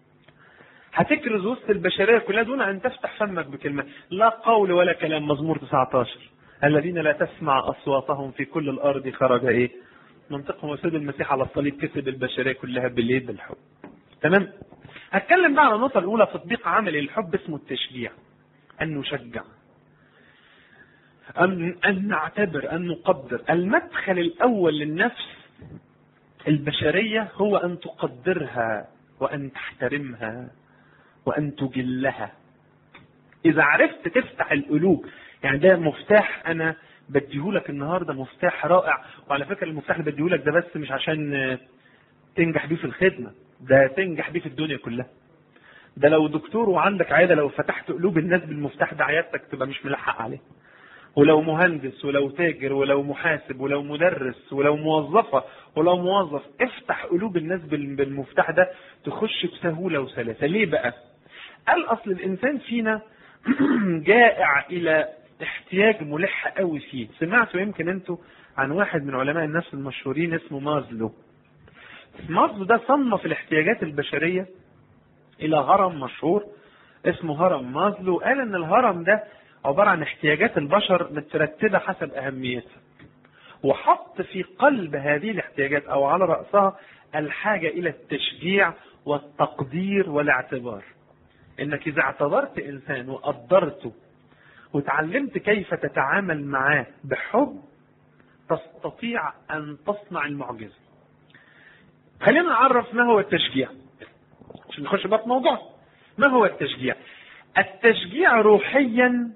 هتكرز وسط البشريه كلها دون ان تفتح فمك بكلمه لا قول ولا كلام مزمور 19 الذين لا تسمع اصواتهم في كل الارض خرج ايه منطقهم وسيد المسيح على الصليب كسب البشريه كلها بالايه بالحب تمام هتكلم بقى على النقطه الاولى تطبيق عملي للحب اسمه التشجيع ان نشجع أن, أن نعتبر أن نقدر المدخل الأول للنفس البشرية هو أن تقدرها وأن تحترمها وأن تجلها إذا عرفت تفتح القلوب يعني ده مفتاح أنا بديهولك النهاردة مفتاح رائع وعلى فكرة المفتاح اللي بديهولك ده بس مش عشان آه، تنجح بيه في الخدمة ده تنجح بيه في الدنيا كلها ده لو دكتور وعندك عيادة لو فتحت قلوب الناس بالمفتاح ده عيادتك تبقى مش ملحق عليه ولو مهندس ولو تاجر ولو محاسب ولو مدرس ولو موظفة ولو موظف افتح قلوب الناس بال- بالمفتاح ده تخش بسهولة وسلاسة ليه بقى قال اصل الانسان فينا جائع الى احتياج ملح قوي فيه سمعتوا يمكن انتوا عن واحد من علماء النفس المشهورين اسمه مازلو مازلو ده صنف الاحتياجات البشرية الى هرم مشهور اسمه هرم مازلو قال ان الهرم ده عبارة عن احتياجات البشر مترتبة حسب اهميتها وحط في قلب هذه الاحتياجات او على رأسها الحاجة الى التشجيع والتقدير والاعتبار انك اذا اعتبرت انسان وقدرته وتعلمت كيف تتعامل معاه بحب تستطيع ان تصنع المعجزة خلينا نعرف ما هو التشجيع عشان نخش بقى في موضوع ما هو التشجيع التشجيع روحيا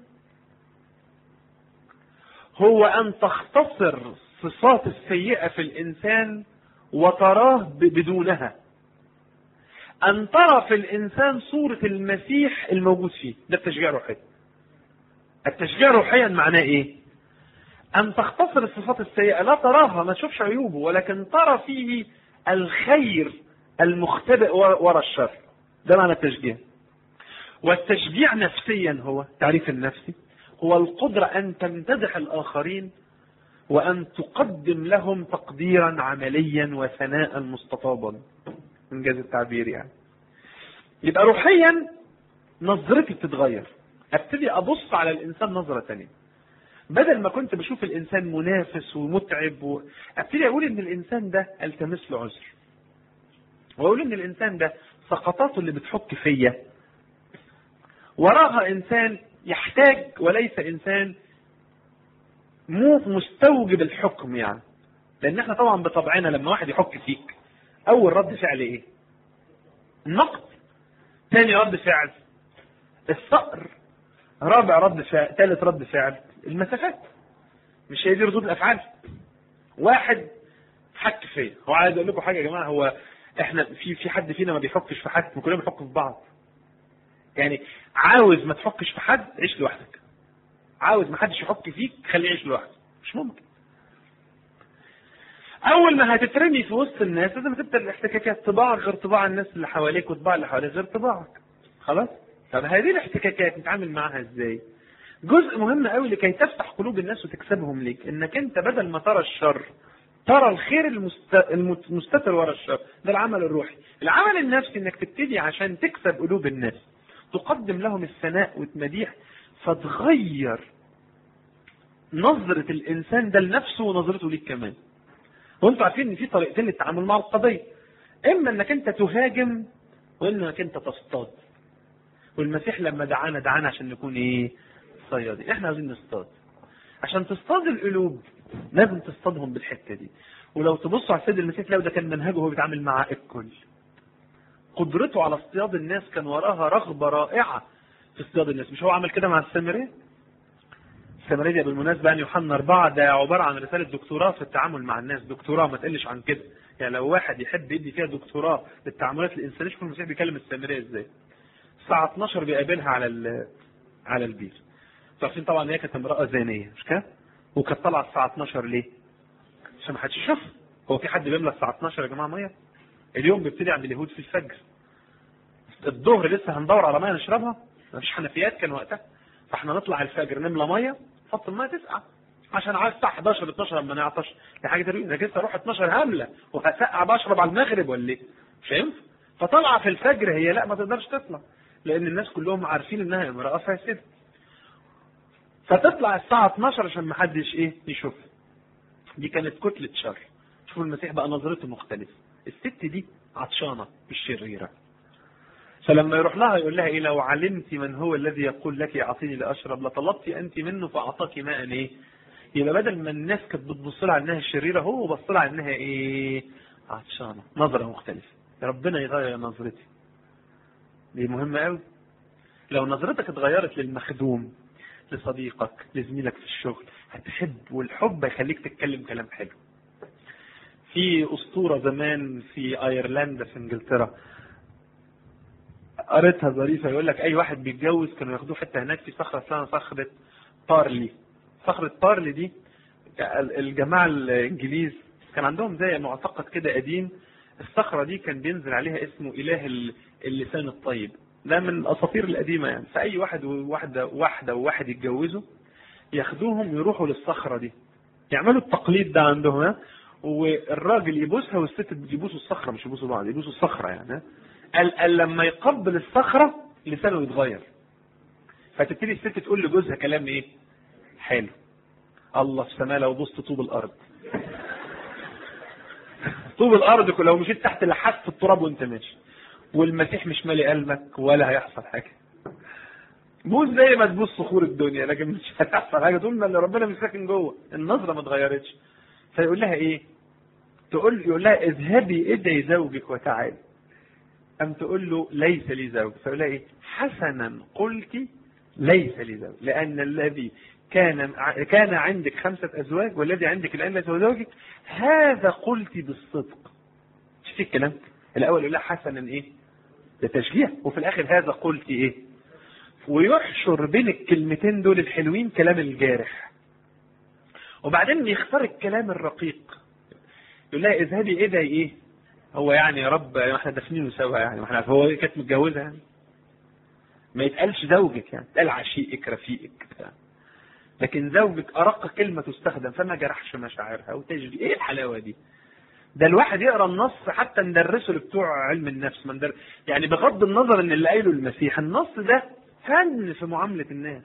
هو ان تختصر الصفات السيئة في الانسان وتراه ب- بدونها ان ترى في الانسان صورة المسيح الموجود فيه ده التشجيع روحيا التشجيع روحيا معناه ايه ان تختصر الصفات السيئة لا تراها ما تشوفش عيوبه ولكن ترى فيه الخير المختبئ ور- ورا الشر ده معنى التشجيع والتشجيع نفسيا هو تعريف النفسي هو القدرة أن تمتدح الآخرين وأن تقدم لهم تقديرا عمليا وثناء مستطابا إنجاز التعبير يعني يبقى روحيا نظرتي بتتغير ابتدي ابص على الانسان نظرة تانية بدل ما كنت بشوف الانسان منافس ومتعب و... ابتدي اقول ان الانسان ده التمس له عذر واقول ان الانسان ده سقطاته اللي بتحك فيا وراها انسان يحتاج وليس انسان مو مستوجب الحكم يعني لان احنا طبعا بطبعنا لما واحد يحك فيك اول رد فعل ايه النقد ثاني رد فعل الصقر رابع رد فعل ثالث رد فعل المسافات مش هي دي ردود الافعال واحد حك فيا هو عايز اقول لكم حاجه يا جماعه هو احنا في في حد فينا ما بيحكش في حد كلنا بنحك في بعض يعني عاوز ما تحكش في حد عيش لوحدك عاوز ما حدش يحك فيك خليه يعيش لوحده مش ممكن اول ما هتترمي في وسط الناس لازم تبدا الاحتكاكات طباعك غير طباع الناس اللي حواليك وطباع اللي حواليك غير طباعك خلاص طب هذه الاحتكاكات نتعامل معاها ازاي جزء مهم قوي لكي تفتح قلوب الناس وتكسبهم ليك انك انت بدل ما ترى الشر ترى الخير المست... المت- المستتر ورا الشر ده العمل الروحي العمل النفسي انك تبتدي عشان تكسب قلوب الناس تقدم لهم الثناء والمديح فتغير نظرة الانسان ده لنفسه ونظرته ليك كمان وانتوا عارفين ان في طريقتين للتعامل مع القضية اما انك انت تهاجم وانك انت تصطاد والمسيح لما دعانا دعانا عشان نكون ايه صيادين احنا عايزين نصطاد عشان تصطاد القلوب لازم تصطادهم بالحته دي ولو تبصوا على السيد المسيح لو ده كان منهجه وهو بيتعامل مع الكل قدرته على اصطياد الناس كان وراها رغبه رائعه في اصطياد الناس مش هو عمل كده مع السامريه السامريه دي بالمناسبه يعني يوحنا أربعة ده عباره عن رساله دكتوراه في التعامل مع الناس دكتوراه ما تقلش عن كده يعني لو واحد يحب يدي فيها دكتوراه للتعاملات الانسانيه شوف المسيح بيكلم السامريه ازاي الساعه 12 بيقابلها على ال- على البير انتوا عارفين طبعا هي كانت امراه زانيه مش كده وكانت طالعه الساعه 12 ليه عشان ما حدش يشوفها هو في حد بيملى الساعه 12 يا جماعه ميه اليوم بيبتدي عند اليهود في الفجر الظهر لسه هندور على ميه نشربها مفيش حنفيات كان وقتها فاحنا نطلع الفجر نملى ميه نحط الميه تسقع عشان عايز الساعه 11 12 لما نعطش دي حاجه ترويق انا لسه اروح 12 همله وهسقع بشرب على المغرب ولا ايه مش هينفع فطالعه في الفجر هي لا ما تقدرش تطلع لان الناس كلهم عارفين انها امراه فاسده فتطلع الساعه 12 عشان ما حدش ايه يشوف دي كانت كتله شر شوفوا المسيح بقى نظرته مختلفه الست دي عطشانه مش شريره فلما يروح لها يقول لها ايه لو علمت من هو الذي يقول لك اعطيني لاشرب لطلبت انت منه فاعطاك ماء ايه يبقى بدل ما الناس كانت بتبص لها انها شريره هو بص لها انها ايه عطشانه نظره مختلفه ربنا يغير نظرتي دي مهمه قوي لو نظرتك اتغيرت للمخدوم لصديقك لزميلك في الشغل هتحب والحب هيخليك تتكلم كلام حلو في اسطوره زمان في ايرلندا في انجلترا قريتها ظريفه يقول لك اي واحد بيتجوز كانوا ياخدوه حته هناك في صخره اسمها صخره بارلي صخره بارلي دي الجماعه الانجليز كان عندهم زي معتقد كده قديم الصخره دي كان بينزل عليها اسمه اله ال- اللسان الطيب ده من الاساطير القديمه يعني فاي واحد وواحده واحده وواحد يتجوزوا ياخدوهم يروحوا للصخره دي يعملوا التقليد ده عندهم ها والراجل يبوسها والست يبوسوا الصخره مش يبوسوا بعض يبوسوا الصخره يعني ها قال قال لما يقبل الصخره لسانه يتغير فتبتدي الست تقول لجوزها كلام ايه؟ حلو الله في السماء لو بصت طوب الارض طوب الارض كلها لو مشيت تحت لحست التراب وانت ماشي والمسيح مش مالي قلبك ولا هيحصل حاجه بوس زي ما تبوس صخور الدنيا لكن مش هتحصل حاجه طول ما اللي ربنا مش ساكن جوه النظره ما اتغيرتش فيقول لها ايه تقول يقول لها اذهبي ادعي زوجك وتعالي أم تقول له ليس لي زوج فيقول لها إيه حسنا قلت ليس لي زوج لأن الذي كان كان عندك خمسة أزواج والذي عندك الآن ليس هو زوجك هذا قلت بالصدق شوفي الكلام الأول يقول لها حسنا إيه ده تشجيع وفي الآخر هذا قلت إيه ويحشر بين الكلمتين دول الحلوين كلام الجارح وبعدين يختار الكلام الرقيق يقول لها اذهبي ادعي ايه هو يعني يا رب يعني احنا دافنينه سوا يعني ما احنا هو كانت متجوزه يعني ما يتقالش زوجك يعني يتقال عشيقك رفيقك بتاع. لكن زوجك ارق كلمه تستخدم فما جرحش مشاعرها وتجري ايه الحلاوه دي ده الواحد يقرا النص حتى ندرسه لبتوع علم النفس من در... يعني بغض النظر ان اللي قايله المسيح النص ده فن في معامله الناس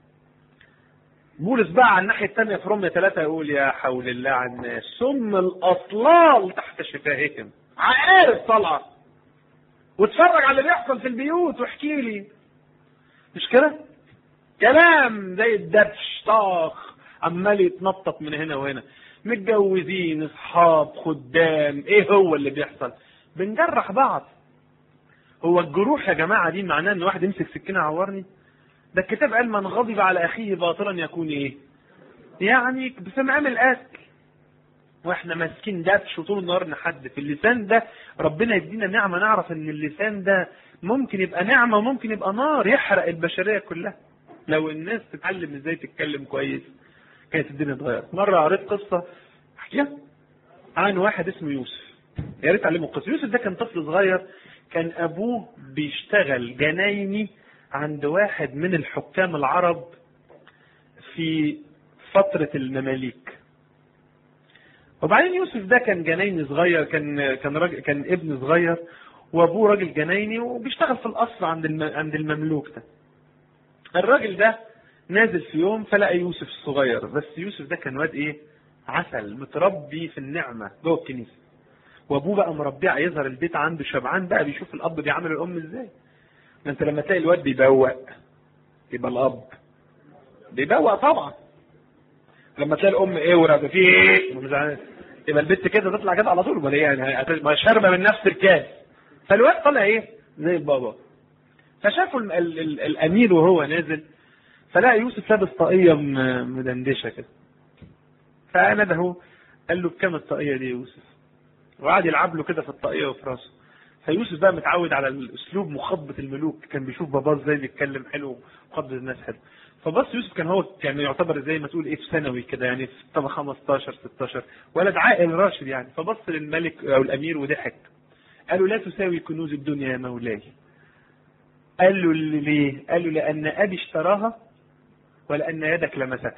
بولس بقى على الناحيه الثانيه في رومية ثلاثة يقول يا حول الله على الناس ثم الاطلال تحت شفاههم عارف طالعه واتفرج على اللي بيحصل في البيوت واحكي لي مش كده؟ كلام زي الدبش طاخ عمال يتنطط من هنا وهنا متجوزين اصحاب خدام ايه هو اللي بيحصل بنجرح بعض هو الجروح يا جماعه دي معناه ان واحد يمسك سكينه يعورني ده الكتاب قال من غضب على اخيه باطلا يكون ايه يعني بسمعان القتل واحنا ماسكين دبش وطول النهار نحدف اللسان ده ربنا يدينا نعمه نعرف ان اللسان ده ممكن يبقى نعمه وممكن يبقى نار يحرق البشريه كلها لو الناس تتعلم ازاي تتكلم كويس كانت الدنيا اتغيرت مره قريت قصه احكيها عن واحد اسمه يوسف يا ريت تعلموا القصه يوسف ده كان طفل صغير كان ابوه بيشتغل جنايني عند واحد من الحكام العرب في فتره المماليك وبعدين يوسف ده كان جنايني صغير كان كان راجل كان ابن صغير وابوه راجل جنايني وبيشتغل في القصر عند الم... عند المملوك ده. الراجل ده نازل في يوم فلقى يوسف الصغير بس يوسف ده كان واد ايه؟ عسل متربي في النعمه جوه الكنيسه. وابوه بقى مربيه يظهر البيت عنده شبعان بقى بيشوف الاب بيعامل الام ازاي. ما انت لما تلاقي الواد بيبوق يبقى الاب بيبوق طبعا. لما تلاقي الام ايه ورا في ايه؟ يبقى البنت كده تطلع كده على طول امال ايه يعني ما شاربه من نفس الكاس فالواد طلع ايه زي البابا فشافوا ال ال ال الامير وهو نازل فلقى يوسف لابس طاقيه مدندشه كده فنده قال له بكام الطاقيه دي يا يوسف وقعد يلعب له كده في الطاقيه وفي راسه فيوسف بقى متعود على الاسلوب مخبط الملوك كان بيشوف باباه ازاي بيتكلم حلو ومخبط الناس حلو فبص يوسف كان هو يعني يعتبر زي ما تقول ايه في ثانوي كده يعني في طبعا 15 16 ولد عاقل راشد يعني فبص للملك او الامير وضحك قالوا لا تساوي كنوز الدنيا يا مولاي قال له ليه؟ قال له لان ابي اشتراها ولان يدك لمستها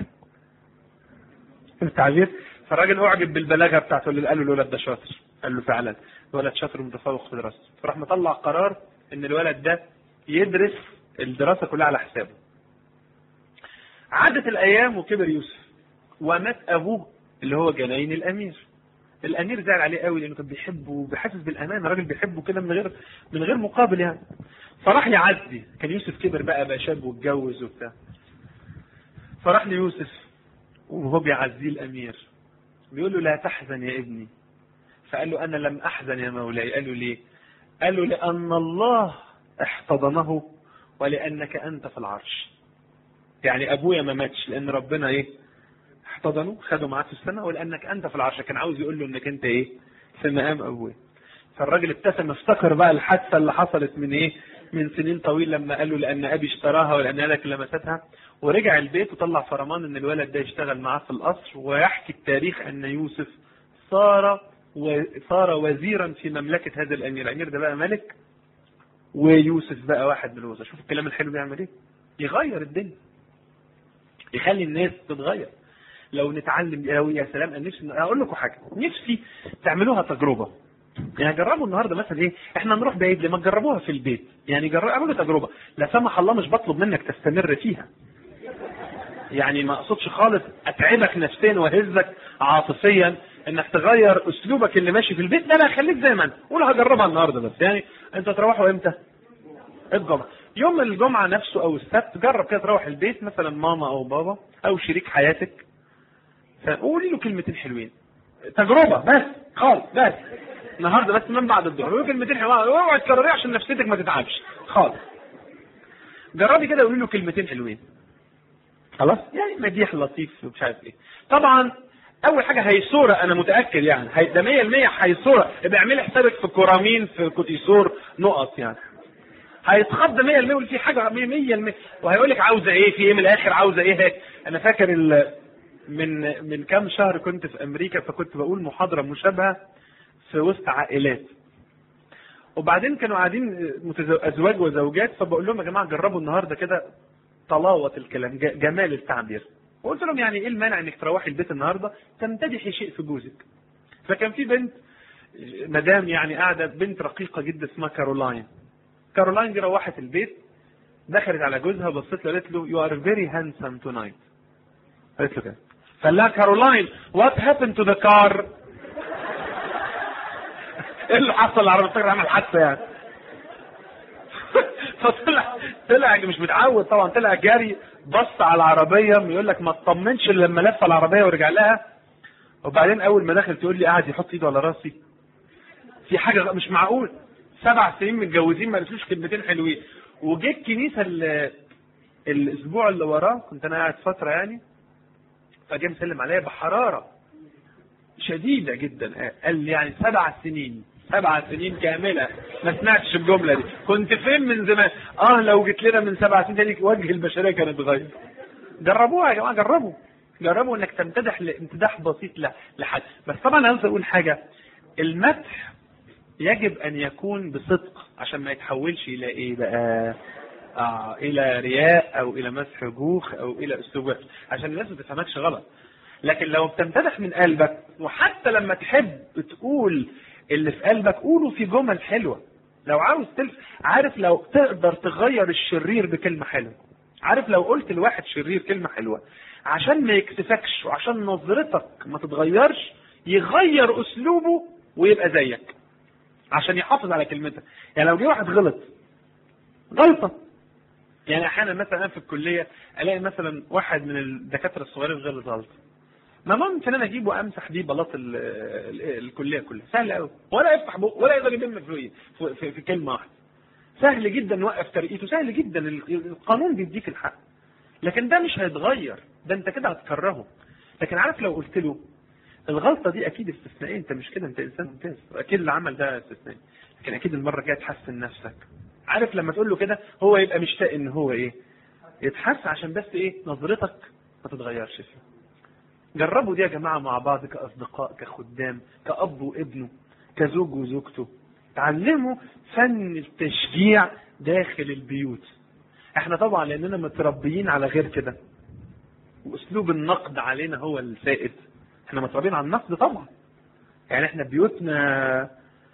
التعبير فالراجل اعجب بالبلاغه بتاعته اللي قال له الولد ده شاطر قال له فعلا الولد شاطر ومتفوق في دراسته فراح مطلع قرار ان الولد ده يدرس الدراسه كلها على حسابه عدت الايام وكبر يوسف ومات ابوه اللي هو جناين الامير الامير زعل عليه قوي لانه كان بيحبه وبيحسس بالامان الراجل بيحبه كده من غير من غير مقابل يعني فراح يعزي كان يوسف كبر بقى بقى شاب واتجوز وبتاع فراح ليوسف وهو بيعزيه الامير بيقول له لا تحزن يا ابني فقال له انا لم احزن يا مولاي قال له ليه قال له لان الله احتضنه ولانك انت في العرش يعني ابويا ما ماتش لان ربنا ايه احتضنه خده معاه في السماء ولانك انت في العرش كان عاوز يقول له انك انت ايه في مقام ابويا فالراجل ابتسم افتكر بقى الحادثه اللي حصلت من ايه من سنين طويل لما قال له لان ابي اشتراها ولان يدك لمستها ورجع البيت وطلع فرمان ان الولد ده يشتغل معاه في القصر ويحكي التاريخ ان يوسف صار وصار وزيرا في مملكه هذا الامير الامير ده بقى ملك ويوسف بقى واحد من الوزراء شوف الكلام الحلو بيعمل ايه يغير الدنيا يخلي الناس تتغير لو نتعلم لو يا سلام انا نفسي اقول لكم حاجه نفسي تعملوها تجربه يعني جربوا النهارده مثلا ايه احنا نروح بعيد ليه ما تجربوها في البيت يعني جربوا اعملوا تجربه لا سمح الله مش بطلب منك تستمر فيها يعني ما اقصدش خالص اتعبك نفسيا واهزك عاطفيا انك تغير اسلوبك اللي ماشي في البيت لا لا خليك زي ما انت قول هجربها النهارده بس يعني انت تروحوا امتى؟ الجمعه يوم الجمعه نفسه او السبت جرب كده تروح البيت مثلا ماما او بابا او شريك حياتك فقولي له كلمتين حلوين تجربه بس خالص بس النهارده بس من بعد الظهر قولي كلمتين حلوين اوعي تكرريه عشان نفسيتك ما تتعبش خالص جربي كده قولي له كلمتين حلوين خلاص يعني مديح لطيف ومش عارف ايه طبعا اول حاجه هيسوره انا متاكد يعني هي ده 100% هيسوره ابقى اعملي حسابك في كورامين في كوتيسور نقط يعني هيتخض 100% ويقول في حاجه 100% وهيقول لك عاوزه ايه في ايه من الاخر عاوزه ايه هيك انا فاكر ال من من كام شهر كنت في امريكا فكنت بقول محاضره مشابهه في وسط عائلات وبعدين كانوا قاعدين متزو- ازواج وزوجات فبقول لهم يا جماعه جربوا النهارده كده طلاوه الكلام ج- جمال التعبير وقلت لهم يعني ايه المانع انك تروحي البيت النهارده تمتدحي شيء في جوزك فكان في بنت مدام يعني قاعده بنت رقيقه جدا اسمها كارولاين كارولاين دي روحت البيت دخلت على جوزها بصت له قالت له يو ار فيري هانسم تونايت قالت له كده فقال لها كارولاين وات هابن تو ذا كار ايه اللي حصل العربيه الطير عمل حادثه يعني فطلع طلع مش متعود طبعا طلع جري بص على العربيه يقول لك ما اطمنش الا لما لف العربيه ورجع لها وبعدين اول ما دخل تقول لي قاعد يحط ايده على راسي في حاجه مش معقول سبع سنين متجوزين ما قالتلوش كلمتين حلوين وجه الكنيسه ال- الاسبوع اللي وراه كنت انا قاعد فتره يعني فجه مسلم عليا بحراره شديده جدا قال لي يعني سبع سنين سبع سنين كامله ما سمعتش الجمله دي كنت فين من زمان اه لو جيت لنا من سبع سنين تاني وجه البشريه كان اتغير جربوها يا جماعه جربوا جربوا انك تمتدح لامتداح بسيط ل- لحد بس طبعا عاوز اقول حاجه المدح يجب ان يكون بصدق عشان ما يتحولش الى ايه بقى آه الى رياء او الى مسح جوخ او الى اسلوب وحش عشان الناس ما تفهمكش غلط لكن لو بتمتدح من قلبك وحتى لما تحب تقول اللي في قلبك قوله في جمل حلوه لو عاوز تلف عارف لو تقدر تغير الشرير بكلمه حلوه عارف لو قلت لواحد شرير كلمه حلوه عشان ما يكسفكش وعشان نظرتك ما تتغيرش يغير اسلوبه ويبقى زيك عشان يحافظ على كلمتك يعني لو جه واحد غلط غلطه يعني احيانا مثلا انا في الكليه الاقي مثلا واحد من الدكاتره الصغيرين غلط غلطه ما ممكن انا اجيبه امسح بيه بلاط ال- ال- الكليه كلها سهل قوي ولا يفتح بقه ولا يقدر يلم في, في, في, في كلمه واحده سهل جدا نوقف ترقيته سهل جدا ال- القانون بيديك الحق لكن ده مش هيتغير ده انت كده هتكرهه لكن عارف لو قلت له الغلطه دي اكيد استثنائيه انت مش كده انت انسان ممتاز اكيد اللي عمل ده استثنائي لكن اكيد المره الجايه تحسن نفسك عارف لما تقول له كده هو يبقى مشتاق ان هو ايه يتحس عشان بس ايه نظرتك ما تتغيرش فيه جربوا دي يا جماعه مع بعض كاصدقاء كخدام كاب وابنه كزوج وزوجته تعلموا فن التشجيع داخل البيوت احنا طبعا لاننا متربيين على غير كده واسلوب النقد علينا هو السائد احنا متربيين على النقد طبعا يعني احنا بيوتنا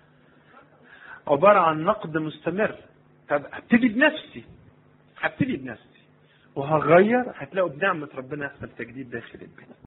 عبارة عن نقد مستمر طب هبتدي بنفسي هبتدي بنفسي وهغير هتلاقوا بنعمة ربنا يحصل تجديد داخل البيت